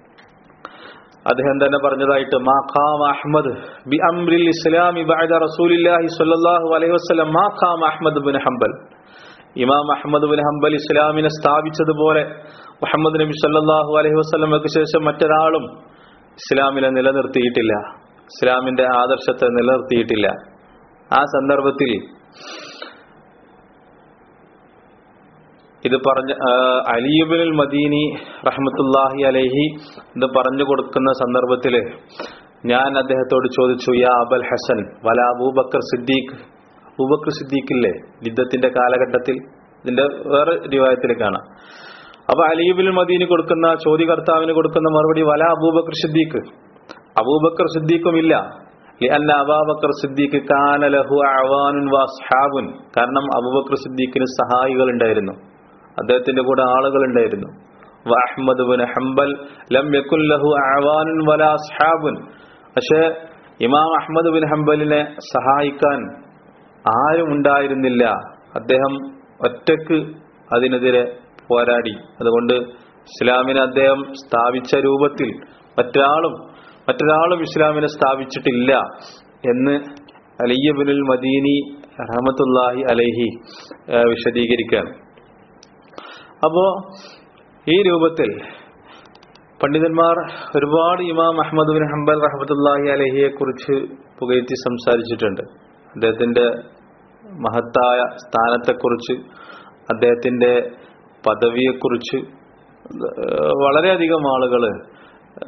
[SPEAKER 1] അദ്ദേഹം തന്നെ പറഞ്ഞതായിട്ട് മാഖാം അഹ്മദ് ബി അംറിൽ ഇസ്ലാമി ബഅദ റസൂലില്ലാഹി സ്വല്ലല്ലാഹു അലൈഹി വസല്ലം മാഖാം അഹ്മദ് ബിൻ ഹംബൽ ഇമാം അഹ്മദ് ബിൻ ഹംബൽ ഇസ്ലാമിനെ സ്ഥാപിച്ചതുപോലെ മുഹമ്മദ് നബി സല്ലല്ലാഹു അലൈഹി വസല്ലമക്ക് ശേഷം മറ്റൊരാളും ഇസ്ലാമിനെ നിലനിർത്തിയിട്ടില്ല ഇസ്ലാമിന്റെ ആദർശത്തെ നിലനിർത്തിയിട്ടില്ല ആ സന്ദർഭത്തിൽ ഇത് പറഞ്ഞ അലിയുബിനുൽ മദീനി റഹ്മത്തുല്ലാഹി അലൈഹി ഇത് പറഞ്ഞു കൊടുക്കുന്ന സന്ദർഭത്തില് ഞാൻ അദ്ദേഹത്തോട് ചോദിച്ചു യാ അബൽ ഹസൻ വല അബൂബക്കർ സിദ്ദീഖ് അബൂബക്കർ സിദ്ദീഖ് ഇല്ലേ യുദ്ധത്തിന്റെ കാലഘട്ടത്തിൽ ഇതിന്റെ വേറെ രൂപത്തിൽ കാണാം അപ്പൊ അലിയുബിനുൽ മദീനി കൊടുക്കുന്ന ചോദ്യകർത്താവിന് കൊടുക്കുന്ന മറുപടി വല അബൂബക്കർ സിദ്ദീഖ് അബൂബക്കർ സിദ്ദീഖും ഇല്ല ലിഅന്ന അബാബക്കർ സിദ്ദീഖ് കാന ലഹു അവാനുൻ വസ്ഹാബുൻ കാരണം അബൂബക്കർ സിദ്ദീഖിന് സഹായികൾ ഉണ്ടായിരുന്നു അദ്ദേഹത്തിന്റെ കൂടെ ആളുകൾ ഉണ്ടായിരുന്നു അഹ്മദ് ബിൻ ഹംബൽ ലം യകുൻ ലഹു അവാനുൻ വല അസ്ഹാബുൻ പക്ഷേ ഇമാം അഹ്മദ് ബിൻ ഹംബലിനെ സഹായിക്കാൻ ആരും ഉണ്ടായിരുന്നില്ല അദ്ദേഹം ഒറ്റക്ക് അതിനെതിരെ പോരാടി അതുകൊണ്ട് ഇസ്ലാമിനെ അദ്ദേഹം സ്ഥാപിച്ച രൂപത്തിൽ മറ്റൊരാളും മറ്റൊരാളും ഇസ്ലാമിനെ സ്ഥാപിച്ചിട്ടില്ല എന്ന് അലിയബിനുൽ മദീനി റഹമത്തുല്ലാഹി അലൈഹി ഏഹ് വിശദീകരിക്കുകയാണ് അപ്പോ ഈ രൂപത്തിൽ പണ്ഡിതന്മാർ ഒരുപാട് ഇമാം അഹമ്മദ് ബിൻ ഹംബൽ റഹമത്തുല്ലാഹി അലഹിയെ കുറിച്ച് പുകഴ്ത്തി സംസാരിച്ചിട്ടുണ്ട് അദ്ദേഹത്തിന്റെ മഹത്തായ സ്ഥാനത്തെക്കുറിച്ച് അദ്ദേഹത്തിന്റെ പദവിയെക്കുറിച്ച് ഏഹ് വളരെയധികം ആളുകൾ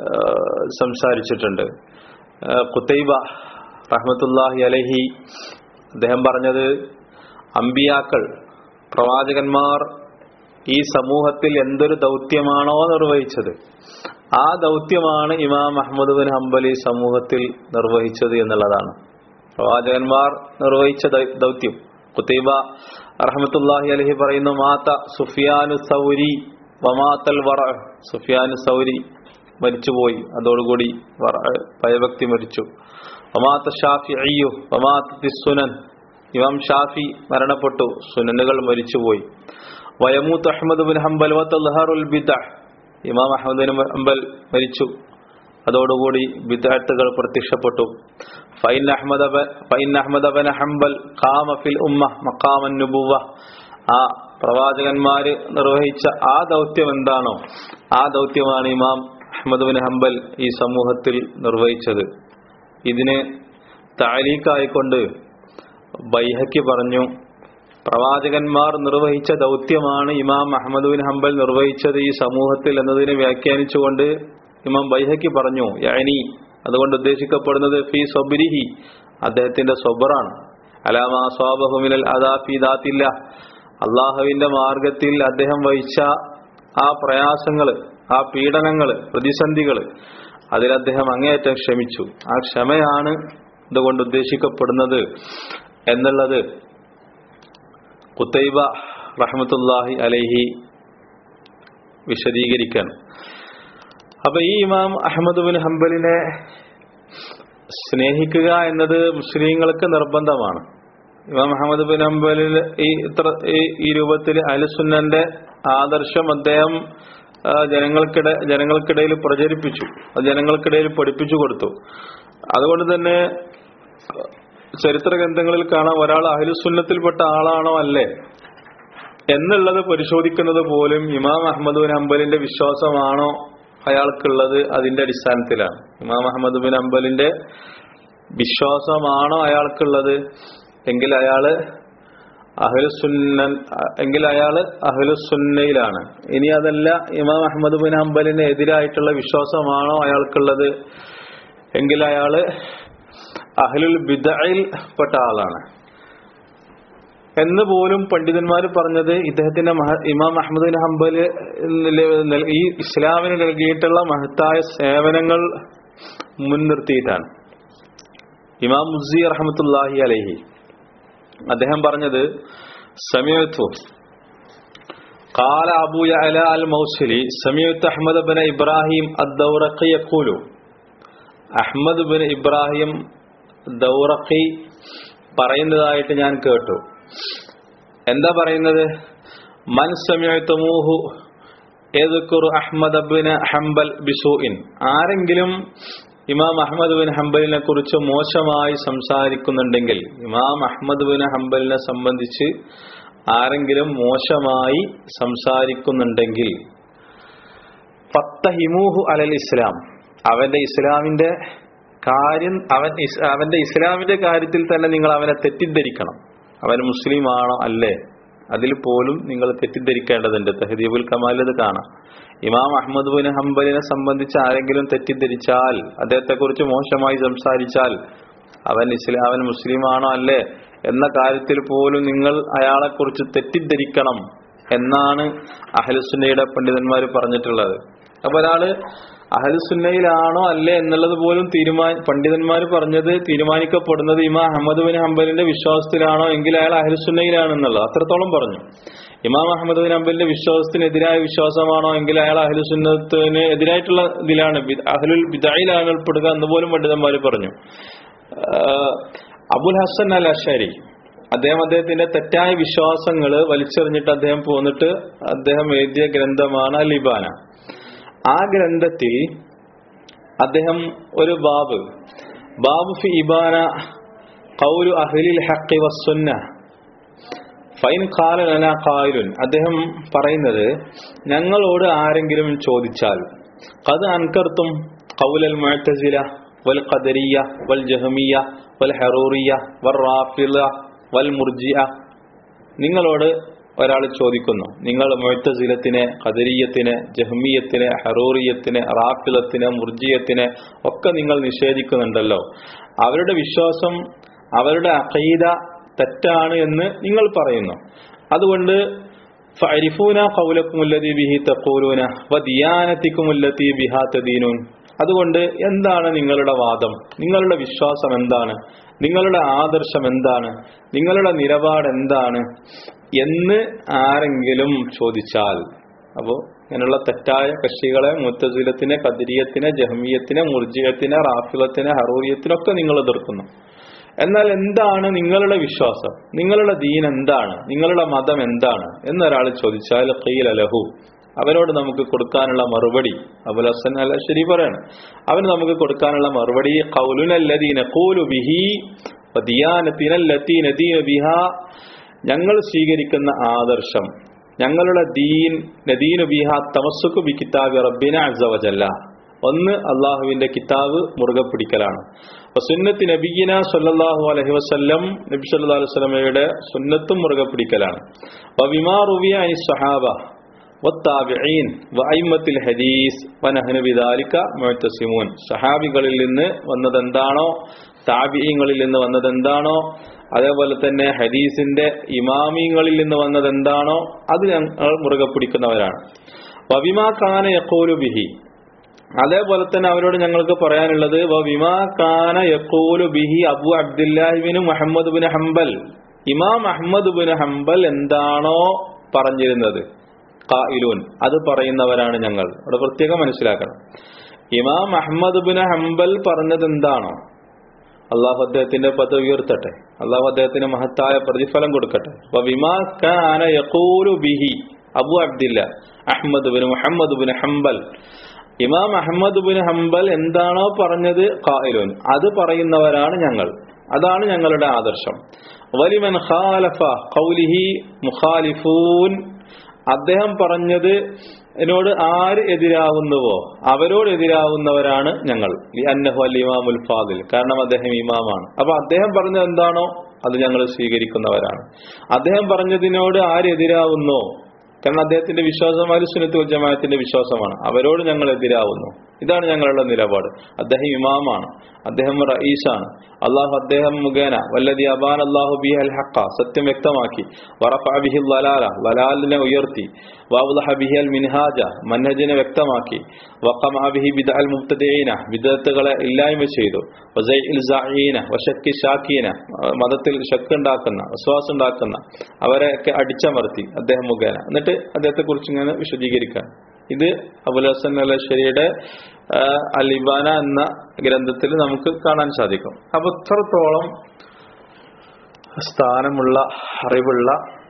[SPEAKER 1] സംസാരിച്ചിട്ടുണ്ട് കുത്തൈബ റഹ്മത്തുല്ലാഹി അലഹി അദ്ദേഹം പറഞ്ഞത് അമ്പിയാക്കൾ പ്രവാചകന്മാർ ഈ സമൂഹത്തിൽ എന്തൊരു ദൗത്യമാണോ നിർവഹിച്ചത് ആ ദൗത്യമാണ് ഇമാം അഹമ്മദ് ബിൻ ഹംബൽ ഈ സമൂഹത്തിൽ നിർവഹിച്ചത് എന്നുള്ളതാണ് പ്രവാചകന്മാർ നിർവഹിച്ച ദൗത്യം കുത്തൈബ റഹ്മത്തുല്ലാഹി അലഹി പറയുന്നു മാത്ത സുഫിയാനു സൗരി വമാത്തൽ വറ സുഫിയാനു സൗരി മരിച്ചുപോയി അതോടുകൂടി വറ ഭയഭക്തി മരിച്ചു വമാത്ത ഷാഫി അയ്യു വമാത്ത സുനൻ ഇമാം ഷാഫി മരണപ്പെട്ടു സുനനുകൾ മരിച്ചുപോയി വയമൂത്ത് അഹമ്മദ് ബിൻ ഹംബൽ വത്തൽഹറുൽ ബിദ ഇമാം അഹമ്മദ് ബിൻ ഹംബൽ മരിച്ചു അതോടുകൂടി ബിദാത്തുകൾ പ്രത്യക്ഷപ്പെട്ടു ഫൈൻ അഹമ്മദ് ഫൈൻ അഹമ്മദ് ബിൻ ഹംബൽ ഖാമ ഫിൽ ഉമ്മ മഖാമൻ നുബുവ ആ പ്രവാചകന്മാര് നിർവഹിച്ച ആ ദൗത്യം എന്താണോ ആ ദൗത്യമാണ് ഇമാം അഹമ്മദ് ബിൻ ഹംബൽ ഈ സമൂഹത്തിൽ നിർവഹിച്ചത് ഇതിന് താലീക്കായിക്കൊണ്ട് ബൈഹയ്ക്ക് പറഞ്ഞു പ്രവാചകന്മാർ നിർവഹിച്ച ദൗത്യമാണ് ഇമാം അഹമ്മദ് ബിൻ ഹംബൽ നിർവഹിച്ചത് ഈ സമൂഹത്തിൽ എന്നതിനെ വ്യാഖ്യാനിച്ചുകൊണ്ട് ഇമാം ബൈഹയ്ക്ക് പറഞ്ഞു യാനി അതുകൊണ്ട് ഉദ്ദേശിക്കപ്പെടുന്നത് ഫി സൊബിരിഹി അദ്ദേഹത്തിന്റെ സൊബറാണ് അലാമ സ്വാബഹുമിനൽ അദാഫി ദാത്തില്ല അള്ളാഹുവിന്റെ മാർഗത്തിൽ അദ്ദേഹം വഹിച്ച ആ പ്രയാസങ്ങള് ആ പീഡനങ്ങള് പ്രതിസന്ധികള് അതിൽ അദ്ദേഹം അങ്ങേയറ്റം ക്ഷമിച്ചു ആ ക്ഷമയാണ് ഇതുകൊണ്ട് ഉദ്ദേശിക്കപ്പെടുന്നത് എന്നുള്ളത് കുത്തൈബ റഹ്മത്തുല്ലാഹി അലൈഹി വിശദീകരിക്കാൻ അപ്പൊ ഈ ഇമാം അഹമ്മദ് ബിൻ ഹംബലിനെ സ്നേഹിക്കുക എന്നത് മുസ്ലിങ്ങൾക്ക് നിർബന്ധമാണ് ഇമാം അഹമ്മദ് ബിൻ ഹംബലിൽ ഈ ഇത്ര ഈ രൂപത്തിൽ അലുസുന്നന്റെ ആദർശം അദ്ദേഹം ജനങ്ങൾക്കിട ജനങ്ങൾക്കിടയിൽ പ്രചരിപ്പിച്ചു അത് ജനങ്ങൾക്കിടയിൽ പഠിപ്പിച്ചു കൊടുത്തു അതുകൊണ്ട് തന്നെ ചരിത്ര ഗ്രന്ഥങ്ങളിൽ കാണാം ഒരാൾ അഹ്ലുസുന്നത്തിൽപ്പെട്ട ആളാണോ അല്ലേ എന്നുള്ളത് പരിശോധിക്കുന്നത് പോലും ഇമാം അഹമ്മദ് ബിൻ അംബലിന്റെ വിശ്വാസമാണോ അയാൾക്കുള്ളത് അതിന്റെ അടിസ്ഥാനത്തിലാണ് ഇമാം അഹമ്മദ് ബിൻ അംബലിന്റെ വിശ്വാസമാണോ അയാൾക്കുള്ളത് എങ്കിൽ അയാള് അഹ്ലുസുന്നൻ എങ്കിൽ അയാള് അഹ്ലുസുന്നയിലാണ് ഇനി അതല്ല ഇമാം അഹമ്മദ് ബിൻ ഹംബലിന് എതിരായിട്ടുള്ള വിശ്വാസമാണോ അയാൾക്കുള്ളത് എങ്കിൽ അയാള് അഹ്ലുൽ ബിദയിൽ പെട്ട ആളാണ് എന്ന് പോലും പണ്ഡിതന്മാർ പറഞ്ഞത് ഇദ്ദേഹത്തിന്റെ ഇമാം അഹമ്മദ് ബിൻ ഹംബൽ ഈ ഇസ്ലാമിന് നൽകിയിട്ടുള്ള മഹത്തായ സേവനങ്ങൾ മുൻനിർത്തിയിട്ടാണ് ഇമാം മുസി റഹമത്തുല്ലാഹി അലഹി അദ്ദേഹം പറഞ്ഞത് സമയത്തു قال أبو يعلى الموصلي سمعت أحمد بن إبراهيم الدورقي يقول أحمد بن إبراهيم ദൗറഖി പറയുന്നതായിട്ട് ഞാൻ കേട്ടു എന്താ പറയുന്നത് മൻ സമയത്തുമൂഹു ഏതുക്കുറു അഹമ്മദ് ബിൻ ഹംബൽ ബിസൂഇൻ ആരെങ്കിലും ഇമാം അഹമ്മദ് ബിൻ ഹംബലിനെ കുറിച്ച് മോശമായി സംസാരിക്കുന്നുണ്ടെങ്കിൽ ഇമാം അഹമ്മദ് ബിൻ ഹംബലിനെ സംബന്ധിച്ച് ആരെങ്കിലും മോശമായി സംസാരിക്കുന്നുണ്ടെങ്കിൽ ഫത്തഹിമൂഹു അലൽ ഇസ്ലാം അവന്റെ ഇസ്ലാമിന്റെ കാര്യം അവൻ അവന്റെ ഇസ്ലാമിന്റെ കാര്യത്തിൽ തന്നെ നിങ്ങൾ അവനെ തെറ്റിദ്ധരിക്കണം അവൻ മുസ്ലിം ആണോ അല്ലേ അതിൽ പോലും നിങ്ങൾ തെറ്റിദ്ധരിക്കേണ്ടതുണ്ട് തഹദീബുൽ കമാലത് കാണാം ഇമാം അഹമ്മദ് ബിൻ ഹംബലിനെ സംബന്ധിച്ച് ആരെങ്കിലും തെറ്റിദ്ധരിച്ചാൽ അദ്ദേഹത്തെ കുറിച്ച് മോശമായി സംസാരിച്ചാൽ അവൻ ഇസ്ലാം അവൻ മുസ്ലിം ആണോ അല്ലേ എന്ന കാര്യത്തിൽ പോലും നിങ്ങൾ അയാളെ കുറിച്ച് തെറ്റിദ്ധരിക്കണം എന്നാണ് അഹലുസുന്നയുടെ പണ്ഡിതന്മാർ പറഞ്ഞിട്ടുള്ളത് അപ്പൊ ഒരാള് അഹലുസുന്നയിലാണോ അല്ലേ എന്നുള്ളത് പോലും തീരുമാന പണ്ഡിതന്മാർ പറഞ്ഞത് തീരുമാനിക്കപ്പെടുന്നത് ഇമാം അഹമ്മദ് ബിൻ ഹംബലിന്റെ വിശ്വാസത്തിലാണോ എങ്കിൽ അയാൾ അഹലുസുന്നയിലാണ് എന്നുള്ളത് അത്രത്തോളം പറഞ്ഞു ഇമാം അഹമ്മദ് ബിൻ ഹംബലിന്റെ വിശ്വാസത്തിനെതിരായ വിശ്വാസമാണോ എങ്കിൽ അയാൾ അഹലുസുന്നത്തിന് എതിരായിട്ടുള്ള ഇതിലാണ് അഹലുൽ ബിദായിലാണ് ഉൾപ്പെടുക എന്ന് പോലും പണ്ഡിതന്മാർ പറഞ്ഞു അബുൽ ഹസൻ അൽ അഷാരി അദ്ദേഹം അദ്ദേഹത്തിന്റെ തെറ്റായ വിശ്വാസങ്ങൾ വലിച്ചെറിഞ്ഞിട്ട് അദ്ദേഹം പോന്നിട്ട് അദ്ദേഹം എഴുതിയ ഗ്രന്ഥമാണ് ലിബാന ആ ഗ്രന്ഥത്തിൽ അദ്ദേഹം ഒരു ബാബ് ബാബു ഫി ഇബാന കൗലു അഹ്ലിൽ ഹഖി വസ്സുന്ന ഫൈൻ ഖാലന ഖായിലുൻ അദ്ദേഹം പറയുന്നത് ഞങ്ങളോട് ആരെങ്കിലും ചോദിച്ചാൽ കത് അൻകർത്തും കൗലൽ മുഅ്തസില വൽ ഖദരിയ വൽ ജഹമിയ വൽ ഹറൂറിയ വൽ റാഫിള വൽ മുർജിയ നിങ്ങളോട് ഒരാൾ ചോദിക്കുന്നു നിങ്ങൾ മൊയ്ത്തസിലത്തിനെ ഖദരീയത്തിനെ ജഹ്മിയത്തിനെ ഹറൂറിയത്തിനെ റാഫിലത്തിനെ മുർജിയത്തിനെ ഒക്കെ നിങ്ങൾ നിഷേധിക്കുന്നുണ്ടല്ലോ അവരുടെ വിശ്വാസം അവരുടെ അഖീദ തെറ്റാണ് എന്ന് നിങ്ങൾ പറയുന്നു അതുകൊണ്ട് ഫഅരിഫൂന ഖൗലക്കുമുല്ലതി ബിഹി തഖൂലൂന വദിയാനത്തിക്കുമുല്ലതി ബിഹാ തദീനൂൻ അതുകൊണ്ട് എന്താണ് നിങ്ങളുടെ വാദം നിങ്ങളുടെ വിശ്വാസം എന്താണ് നിങ്ങളുടെ ആദർശം എന്താണ് നിങ്ങളുടെ നിലപാട് എന്താണ് എന്ന് ആരെങ്കിലും ചോദിച്ചാൽ അപ്പോ ഇങ്ങനെയുള്ള തെറ്റായ കക്ഷികളെ മുത്തസിലത്തിനെ കദിരിയത്തിനെ ജഹ്മിയത്തിനെ മുർജിയത്തിനെ റാഫിലത്തിനെ ഹറൂറിയത്തിനൊക്കെ നിങ്ങൾ എതിർക്കുന്നു എന്നാൽ എന്താണ് നിങ്ങളുടെ വിശ്വാസം നിങ്ങളുടെ ദീൻ എന്താണ് നിങ്ങളുടെ മതം എന്താണ് എന്നൊരാൾ ചോദിച്ചാൽ ഖീല ലഹു അവനോട് നമുക്ക് കൊടുക്കാനുള്ള മറുപടി അബുൽ ഹസൻ അല്ല ശരി പറയാണ് അവന് നമുക്ക് കൊടുക്കാനുള്ള മറുപടി ഖൗലുനല്ലദീന ഖൂലു ബിഹി വദിയാനത്തിനല്ലത്തി നദീന ബിഹ ഞങ്ങൾ സ്വീകരിക്കുന്ന ആദർശം ഞങ്ങളുടെ ദീൻ നദീനു ബിഹ തമസ്സുക്കു ബി കിതാബി റബ്ബിന അസവജല്ല ഒന്ന് അള്ളാഹുവിന്റെ കിതാബ് മുറുകെ പിടിക്കലാണ് അപ്പൊ സുന്നത്ത് നബീന സല്ലല്ലാഹു അലൈഹി വസല്ലം നബി സല്ലല്ലാഹു അലൈഹി വസല്ലമയുടെ സുന്നത്തും മുറുകെ പിടിക്കലാണ് വ ബിമാ റുവിയ അനി സ്വഹാബ വത്താബിഈൻ വഅയിമ്മത്തിൽ ഹദീസ് വനഹ്നു ബിദാലിക മുഅ്തസിമൂൻ സഹാബികളിൽ നിന്ന് വന്നതെന്താണോ താബിഈങ്ങളിൽ നിന്ന് വന്നതെന്താണോ അതേപോലെ തന്നെ ഹദീസിന്റെ ഇമാമിങ്ങളിൽ നിന്ന് വന്നതെന്താണോ അത് ഞങ്ങൾ മുറുകെ പിടിക്കുന്നവരാണ് വബിമാ കാന യഖൂലു ബിഹി അതേപോലെ തന്നെ അവരോട് ഞങ്ങൾക്ക് പറയാനുള്ളത് വിമാ കാന യഖൂലു ബിഹി അബു അബ്ദുല്ലാഹിബിന് മുഹമ്മദ് ബിൻ ഹംബൽ ഇമാം അഹമ്മദ് ബിൻ ഹംബൽ എന്താണോ പറഞ്ഞിരുന്നത് ഖായിലൂൻ അത് പറയുന്നവരാണ് ഞങ്ങൾ അവിടെ പ്രത്യേകം മനസ്സിലാക്കണം ഇമാം അഹമ്മദ് ബിൻ ഹംബൽ പറഞ്ഞത് എന്താണോ അള്ളാഹു അദ്ദേഹത്തിന്റെ പദവി ഉയർത്തട്ടെ അള്ളാഹു അദ്ദേഹത്തിന് മഹത്തായ പ്രതിഫലം കൊടുക്കട്ടെ വിമാ കാന യഖൂലു ബിഹി Abu Abdillah Ahmad bin Muhammad bin Hanbal ഇമാം അഹമ്മദ് ബിൻ ഹംബൽ എന്താണോ പറഞ്ഞത് ഖായിലൂൻ അത് പറയുന്നവരാണ് ഞങ്ങൾ അതാണ് ഞങ്ങളുടെ ആദർശം വലിമൻ ഖാലഫ ഖൗലിഹി മുഖാലിഫൂൻ അദ്ദേഹം പറഞ്ഞത് എന്നോട് ആര് എതിരാവുന്നുവോ അവരോട് എതിരാവുന്നവരാണ് ഞങ്ങൾ അന്നഹു അൽ ഇമാമുൽ ഫാദിൽ കാരണം അദ്ദേഹം ഇമാമാണ് അപ്പൊ അദ്ദേഹം പറഞ്ഞത് എന്താണോ അത് ഞങ്ങൾ സ്വീകരിക്കുന്നവരാണ് അദ്ദേഹം പറഞ്ഞതിനോട് ആര് എതിരാവുന്നോ കാരണം അദ്ദേഹത്തിന്റെ വിശ്വാസം സുന്നത്ത് ജമാഅത്തിന്റെ വിശ്വാസമാണ് അവരോട് ഞങ്ങൾ എതിരാവുന്നു ഇതാണ് ഞങ്ങളുടെ നിലപാട് അദ്ദേഹം ഇമാമാണ് അദ്ദേഹം റഈസാണ് അള്ളാഹു അദ്ദേഹം മുഖേന വല്ലതി അബാൻ അള്ളാഹു ബി അൽ ഹക്ക സത്യം വ്യക്തമാക്കി വറഫ ബിഹി ലലാല ലലാലിനെ ഉയർത്തി വാവുലഹ ബിഹി അൽ മിൻഹാജ മൻഹജിനെ വ്യക്തമാക്കി വഖമ ബിഹി ബിദ അൽ മുബ്തദീന വിദത്തുകളെ ഇല്ലായ്മ ചെയ്തു വസൈഇൽ സഈന വശക്കി ഷാക്കീന മതത്തിൽ ശക്ക് ഉണ്ടാക്കുന്ന വിശ്വാസം ഉണ്ടാക്കുന്ന അവരെയൊക്കെ അടിച്ചമർത്തി അദ്ദേഹം മുഖേന എന്നിട്ട് അദ്ദേഹത്തെ കുറിച്ച് ഇങ്ങനെ വിശദീകരിക്കാൻ ഇത് അബുൽ ഹസൻ അലശ്ശേരിയുടെ അൽ ഇബാന എന്ന ഗ്രന്ഥത്തിൽ നമുക്ക് കാണാൻ സാധിക്കും അപ്പൊ ഇത്രത്തോളം സ്ഥാനമുള്ള അറിവുള്ള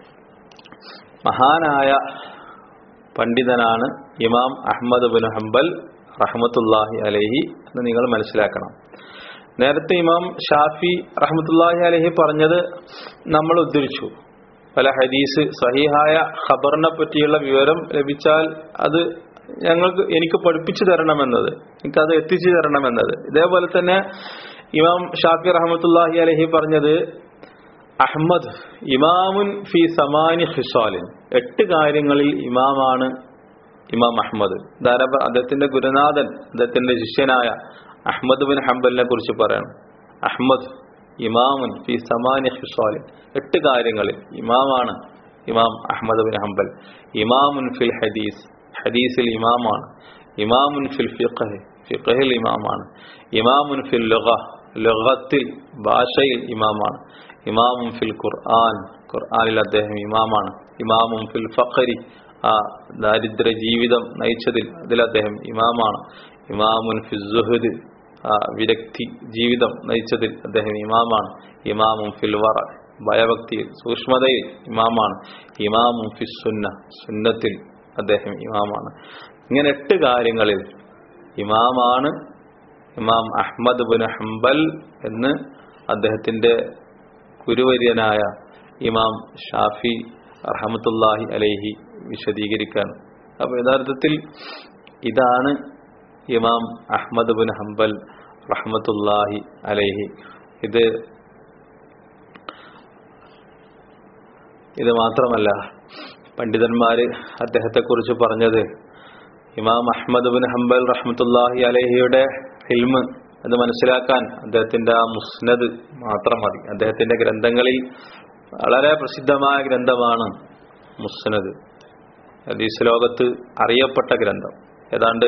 [SPEAKER 1] മഹാനായ പണ്ഡിതനാണ് ഇമാം അഹമ്മദ് ബിൻ ഹംബൽ റഹ്മത്തുല്ലാഹി അലഹി എന്ന് നിങ്ങൾ മനസ്സിലാക്കണം നേരത്തെ ഇമാം ഷാഫി റഹ്മത്തുല്ലാഹി അലഹി പറഞ്ഞത് നമ്മൾ ഉദ്ധരിച്ചു പല ഹദീസ് സഹിഹായ ഖബറിനെ പറ്റിയുള്ള വിവരം ലഭിച്ചാൽ അത് ഞങ്ങൾക്ക് എനിക്ക് പഠിപ്പിച്ചു തരണമെന്നത് എനിക്കത് എത്തിച്ചു തരണമെന്നത് ഇതേപോലെ തന്നെ ഇമാം ഷാഫി റഹമത്തുല്ലാഹി അലഹി പറഞ്ഞത് അഹമ്മദ് ഇമാമുൻ ഫി സമാനി ഹിസാലിൻ എട്ട് കാര്യങ്ങളിൽ ഇമാമാണ് ഇമാം അഹമ്മദ് ധാരാ അദ്ദേഹത്തിന്റെ ഗുരുനാഥൻ അദ്ദേഹത്തിന്റെ ശിഷ്യനായ അഹമ്മദ് ബിൻ ഹംബലിനെ കുറിച്ച് പറയണം അഹമ്മദ് ഇമാമുൻ ഫി സമാനി ഹിസാലിൻ എട്ട് കാര്യങ്ങളിൽ ഇമാമാണ് ഇമാം അഹമ്മദ് ബിൻ ഹംബൽ ഇമാമുൻ ഫിൽ ഹദീസ് ഹദീസിൽ ഇമാമാണ് ഇമാമുൻ ഫിൽ ഫിഖഹ് ഫിഖഹിൽ ഇമാമാണ് ഇമാമുൻ ഫിൽ ലുഗ ലുഗത്തിൽ ഭാഷയിൽ ഇമാമാണ് ഇമാമുൻ ഫിൽ ഖുർആൻ ഖുർആനിൽ അദ്ദേഹം ഇമാമാണ് ഇമാമുൻ ഫിൽ ഫഖരി ആ ദാരിദ്ര്യ ജീവിതം നയിച്ചതിൽ അതിൽ അദ്ദേഹം ഇമാമാണ് ഇമാമുൻ ഫിൽ സുഹദ് ആ വിരക്തി ജീവിതം നയിച്ചതിൽ അദ്ദേഹം ഇമാമാണ് ഇമാമും ഫിൽ വറ ഭയഭക്തിയിൽ സൂക്ഷ്മതയിൽ ഇമാമാണ് ഇമാമും ഫി സുന്ന സുന്നത്തിൽ അദ്ദേഹം ഇമാമാണ് ഇങ്ങനെ എട്ട് കാര്യങ്ങളിൽ ഇമാമാണ് ഇമാം അഹ്മദ് ബുൻ ഹംബൽ എന്ന് അദ്ദേഹത്തിന്റെ ഗുരുവര്യനായ ഇമാം ഷാഫി റഹമത്തുല്ലാഹി അലൈഹി വിശദീകരിക്കാൻ അപ്പൊ യഥാർത്ഥത്തിൽ ഇതാണ് ഇമാം അഹ്മദ് ബിൻ ഹംബൽ റഹ്മത്തുല്ലാഹി അലൈഹി ഇത് ഇത് മാത്രമല്ല പണ്ഡിതന്മാര് അദ്ദേഹത്തെക്കുറിച്ച് പറഞ്ഞത് ഇമാം അഹമ്മദ് ബിൻ ഹംബൽ റഹ്മത്തുല്ലാഹി അലഹിയുടെ ഹിൽമ് അത് മനസ്സിലാക്കാൻ അദ്ദേഹത്തിന്റെ ആ മുസ്നദ് മാത്രം മതി അദ്ദേഹത്തിന്റെ ഗ്രന്ഥങ്ങളിൽ വളരെ പ്രസിദ്ധമായ ഗ്രന്ഥമാണ് മുസ്നദ് ഹദീസ് ലോകത്ത് അറിയപ്പെട്ട ഗ്രന്ഥം ഏതാണ്ട്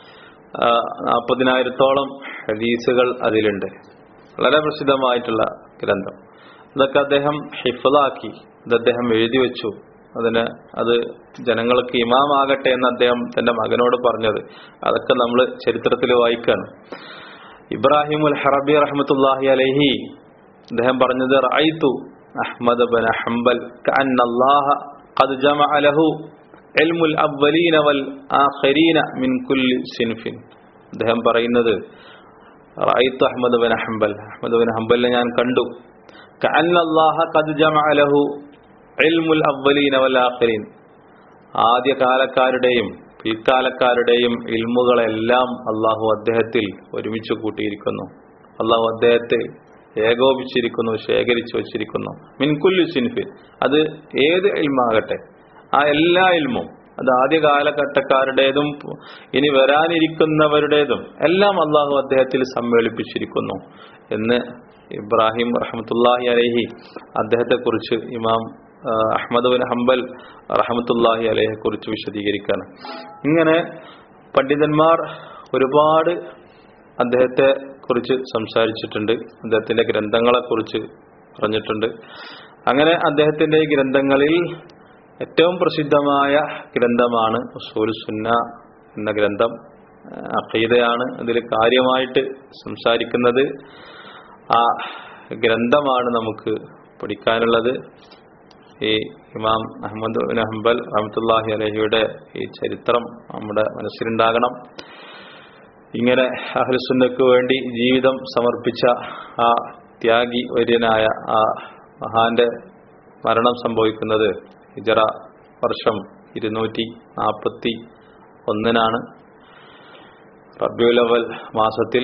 [SPEAKER 1] നാൽപ്പതിനായിരത്തോളം ഹദീസുകൾ അതിലുണ്ട് വളരെ പ്രസിദ്ധമായിട്ടുള്ള ഗ്രന്ഥം ഇതൊക്കെ അദ്ദേഹം ഹിഫലാക്കി ഇത് അദ്ദേഹം എഴുതി വെച്ചു അതിന് അത് ജനങ്ങൾക്ക് ഇമാമാകട്ടെ എന്ന് അദ്ദേഹം തന്റെ മകനോട് പറഞ്ഞത് അതൊക്കെ നമ്മൾ ചരിത്രത്തിൽ വായിക്കാണ് ഇബ്രാഹിം ഉൽ ഹറബി റഹ്മത്തുല്ലാഹി അലൈഹി അദ്ദേഹം പറഞ്ഞത് റഅയ്തു അഹ്മദ് ബൻ ഹംബൽ കഅന്നല്ലാഹ ഖദ് ജമഅ ലഹു ഇൽമുൽ അവ്വലീന വൽ ആഖിരീന മിൻ കുല്ലി സിൻഫിൻ അദ്ദേഹം പറയുന്നത് റഅയ്തു Ahmad bin Hanbal Ahmad bin ഹംബലിനെ ഞാൻ കണ്ടു കഅന്നല്ലാഹ ഖദ് ജമഅ ലഹു ഇൽമുൽ അവ്വലീന വൽ ആഖിരീൻ ആദ്യ കാലക്കാരുടെയും പിൽക്കാലക്കാരുടെയും ഇൽമുകളെല്ലാം അള്ളാഹു അദ്ദേഹത്തിൽ ഒരുമിച്ച് കൂട്ടിയിരിക്കുന്നു അള്ളാഹു അദ്ദേഹത്തെ ഏകോപിച്ചിരിക്കുന്നു ശേഖരിച്ചു വച്ചിരിക്കുന്നു മിൻകുല്ലു സിൻഫിൻ അത് ഏത് ഇൽമാകട്ടെ ആ എല്ലാ ഇൽമും അത് ആദ്യ കാലഘട്ടക്കാരുടേതും ഇനി വരാനിരിക്കുന്നവരുടേതും എല്ലാം അള്ളാഹു അദ്ദേഹത്തിൽ സമ്മേളിപ്പിച്ചിരിക്കുന്നു എന്ന് ഇബ്രാഹിം റഹമത്തുല്ലാഹി അലഹി അദ്ദേഹത്തെക്കുറിച്ച് ഇമാം അഹമ്മദ് ബിൻ ഹംബൽ റഹമത്തുല്ലാഹി അലഹെ കുറിച്ച് വിശദീകരിക്കാണ് ഇങ്ങനെ പണ്ഡിതന്മാർ ഒരുപാട് അദ്ദേഹത്തെ കുറിച്ച് സംസാരിച്ചിട്ടുണ്ട് അദ്ദേഹത്തിന്റെ ഗ്രന്ഥങ്ങളെ കുറിച്ച് പറഞ്ഞിട്ടുണ്ട് അങ്ങനെ അദ്ദേഹത്തിന്റെ ഗ്രന്ഥങ്ങളിൽ ഏറ്റവും പ്രസിദ്ധമായ ഗ്രന്ഥമാണ് ഉസൂൽ സുന്ന എന്ന ഗ്രന്ഥം അഖീദയാണ് അതിൽ കാര്യമായിട്ട് സംസാരിക്കുന്നത് ആ ഗ്രന്ഥമാണ് നമുക്ക് പഠിക്കാനുള്ളത് ഈ ഇമാം അഹമ്മദ് ബിൻ ഹംബൽ റഹമത്തുല്ലാഹി അലഹിയുടെ ഈ ചരിത്രം നമ്മുടെ മനസ്സിലുണ്ടാകണം ഇങ്ങനെ അഹ്ലുസുന്നക്ക് വേണ്ടി ജീവിതം സമർപ്പിച്ച ആ ത്യാഗി വര്യനായ ആ മഹാന്റെ മരണം സംഭവിക്കുന്നത് ഹിജറ വർഷം ഇരുന്നൂറ്റി നാൽപ്പത്തി ഒന്നിനാണ് റബ്യുലവൽ മാസത്തിൽ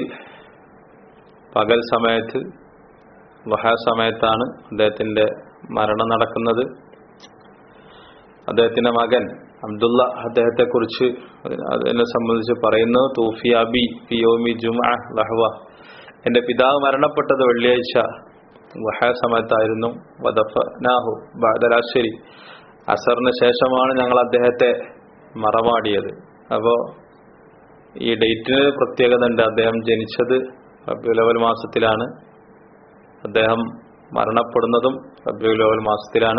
[SPEAKER 1] പകൽ സമയത്ത് വഹ സമയത്താണ് അദ്ദേഹത്തിന്റെ മരണം നടക്കുന്നത് അദ്ദേഹത്തിന്റെ മകൻ അബ്ദുള്ള അദ്ദേഹത്തെ കുറിച്ച് അതിനെ സംബന്ധിച്ച് പറയുന്നു തൂഫി അബി പിയോമി ജുമ ലഹ്വ എന്റെ പിതാവ് മരണപ്പെട്ടത് വെള്ളിയാഴ്ച വഹ സമയത്തായിരുന്നു വദഫനാഹു ബാദരാശ്ശേരി അസറിന് ശേഷമാണ് ഞങ്ങൾ അദ്ദേഹത്തെ മറമാടിയത് അപ്പോ ഈ ഡേറ്റിന് പ്രത്യേകത ഉണ്ട് അദ്ദേഹം ജനിച്ചത് റബ്യുലവൽ മാസത്തിലാണ് അദ്ദേഹം മരണപ്പെടുന്നതും റബ്യുലവൽ മാസത്തിലാണ്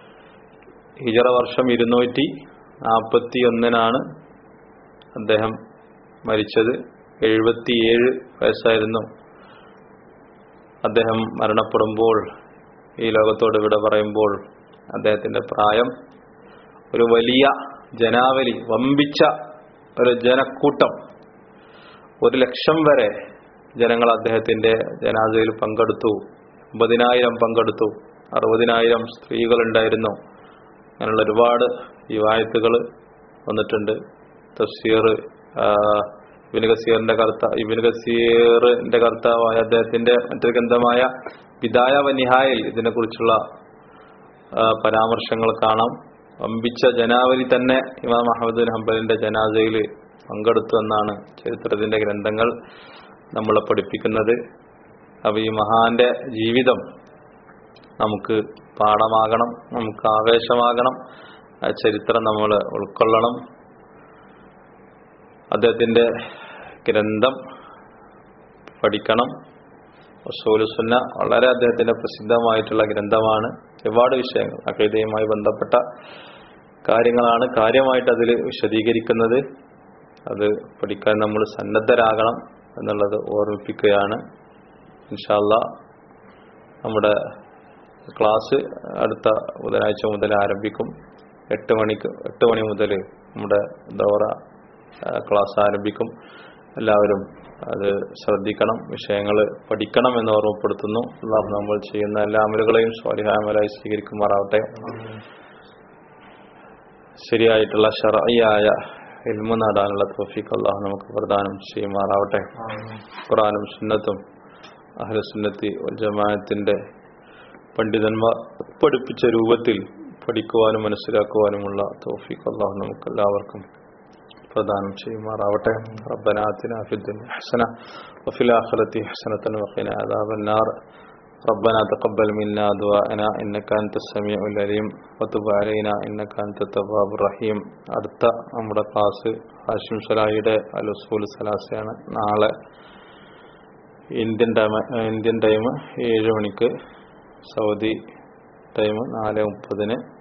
[SPEAKER 1] ഹിജറ വർഷം ഇരുന്നൂറ്റി നാൽപ്പത്തി ഒന്നിനാണ് അദ്ദേഹം മരിച്ചത് എഴുപത്തിയേഴ് വയസ്സായിരുന്നു അദ്ദേഹം മരണപ്പെടുമ്പോൾ ഈ ലോകത്തോട് വിട പറയുമ്പോൾ അദ്ദേഹത്തിന്റെ പ്രായം ഒരു വലിയ ജനാവലി വമ്പിച്ച ഒരു ജനക്കൂട്ടം ഒരു ലക്ഷം വരെ ജനങ്ങൾ അദ്ദേഹത്തിന്റെ ജനാസയിൽ പങ്കെടുത്തു അമ്പതിനായിരം പങ്കെടുത്തു അറുപതിനായിരം സ്ത്രീകളുണ്ടായിരുന്നു അങ്ങനെയുള്ള ഒരുപാട് യുവായത്തുകൾ വന്നിട്ടുണ്ട് തഫ്സീർ ഇബിന് ഗസീറിന്റെ കർത്ത ഇബിന് ഗസീറിന്റെ കർത്താവായ അദ്ദേഹത്തിന്റെ മറ്റൊരു ഗ്രന്ഥമായ വിദായ വനിഹായിൽ ഇതിനെക്കുറിച്ചുള്ള പരാമർശങ്ങൾ കാണാം വമ്പിച്ച ജനാവലി തന്നെ ഇമാം അഹമ്മദ് ബിൻ ഹംബലിന്റെ ജനാസയിൽ പങ്കെടുത്തു എന്നാണ് ചരിത്രത്തിന്റെ ഗ്രന്ഥങ്ങൾ നമ്മളെ പഠിപ്പിക്കുന്നത് അപ്പൊ ഈ മഹാന്റെ ജീവിതം നമുക്ക് പാഠമാകണം നമുക്ക് ആവേശമാകണം ആ ചരിത്രം നമ്മൾ ഉൾക്കൊള്ളണം അദ്ദേഹത്തിന്റെ ഗ്രന്ഥം പഠിക്കണം സുന്ന വളരെ അദ്ദേഹത്തിന്റെ പ്രസിദ്ധമായിട്ടുള്ള ഗ്രന്ഥമാണ് ഒരുപാട് വിഷയങ്ങൾ അഖൈദയുമായി ബന്ധപ്പെട്ട കാര്യങ്ങളാണ് കാര്യമായിട്ട് അതിൽ വിശദീകരിക്കുന്നത് അത് പഠിക്കാൻ നമ്മൾ സന്നദ്ധരാകണം എന്നുള്ളത് ഓർമ്മിപ്പിക്കുകയാണ് ഇൻഷാല്ല നമ്മുടെ ക്ലാസ് അടുത്ത ബുധനാഴ്ച മുതൽ ആരംഭിക്കും എട്ട് മണിക്ക് എട്ട് മണി മുതൽ നമ്മുടെ ദൗറ ക്ലാസ് ആരംഭിക്കും എല്ലാവരും അത് ശ്രദ്ധിക്കണം വിഷയങ്ങൾ പഠിക്കണം എന്ന് ഓർമ്മപ്പെടുത്തുന്നു അള്ളാഹു നമ്മൾ ചെയ്യുന്ന എല്ലാ അമലുകളെയും സ്വാലിഹാമലായി സ്വീകരിക്കുമാറാവട്ടെ ശരിയായിട്ടുള്ള ഷറയായ ഇൽമു നേടാനുള്ള തോഫിക്ക് അള്ളാഹു നമുക്ക് പ്രദാനം ചെയ്യുമാറാവട്ടെ ഖുറാനും സുന്നത്തും അഹ്ലസുന്നത്തി ജമാഅത്തിന്റെ പണ്ഡിതന്മാർ പഠിപ്പിച്ച രൂപത്തിൽ പഠിക്കുവാനും മനസ്സിലാക്കുവാനുമുള്ള തൗഫീഖ് അള്ളാഹു നമുക്ക് എല്ലാവർക്കും പ്രദാനം ചെയ്യുമാറാവട്ടെ ربنا آتنا في الدنيا حسنة وفي الآخرة حسنة وقنا عذاب النار ربنا تقبل منا دعاءنا إنك أنت السميع العليم وتب علينا إنك أنت التواب الرحيم അടുത്ത നമ്മുടെ ക്ലാസ് ഹാഷിം സലാഹിയുടെ അൽ ഉസൂൽ സലാസയാണ് നാളെ ഇന്ത്യൻ ടൈം ഇന്ത്യൻ ടൈം ഏഴ് മണിക്ക് സൗദി ടൈം നാല് മുപ്പതിന്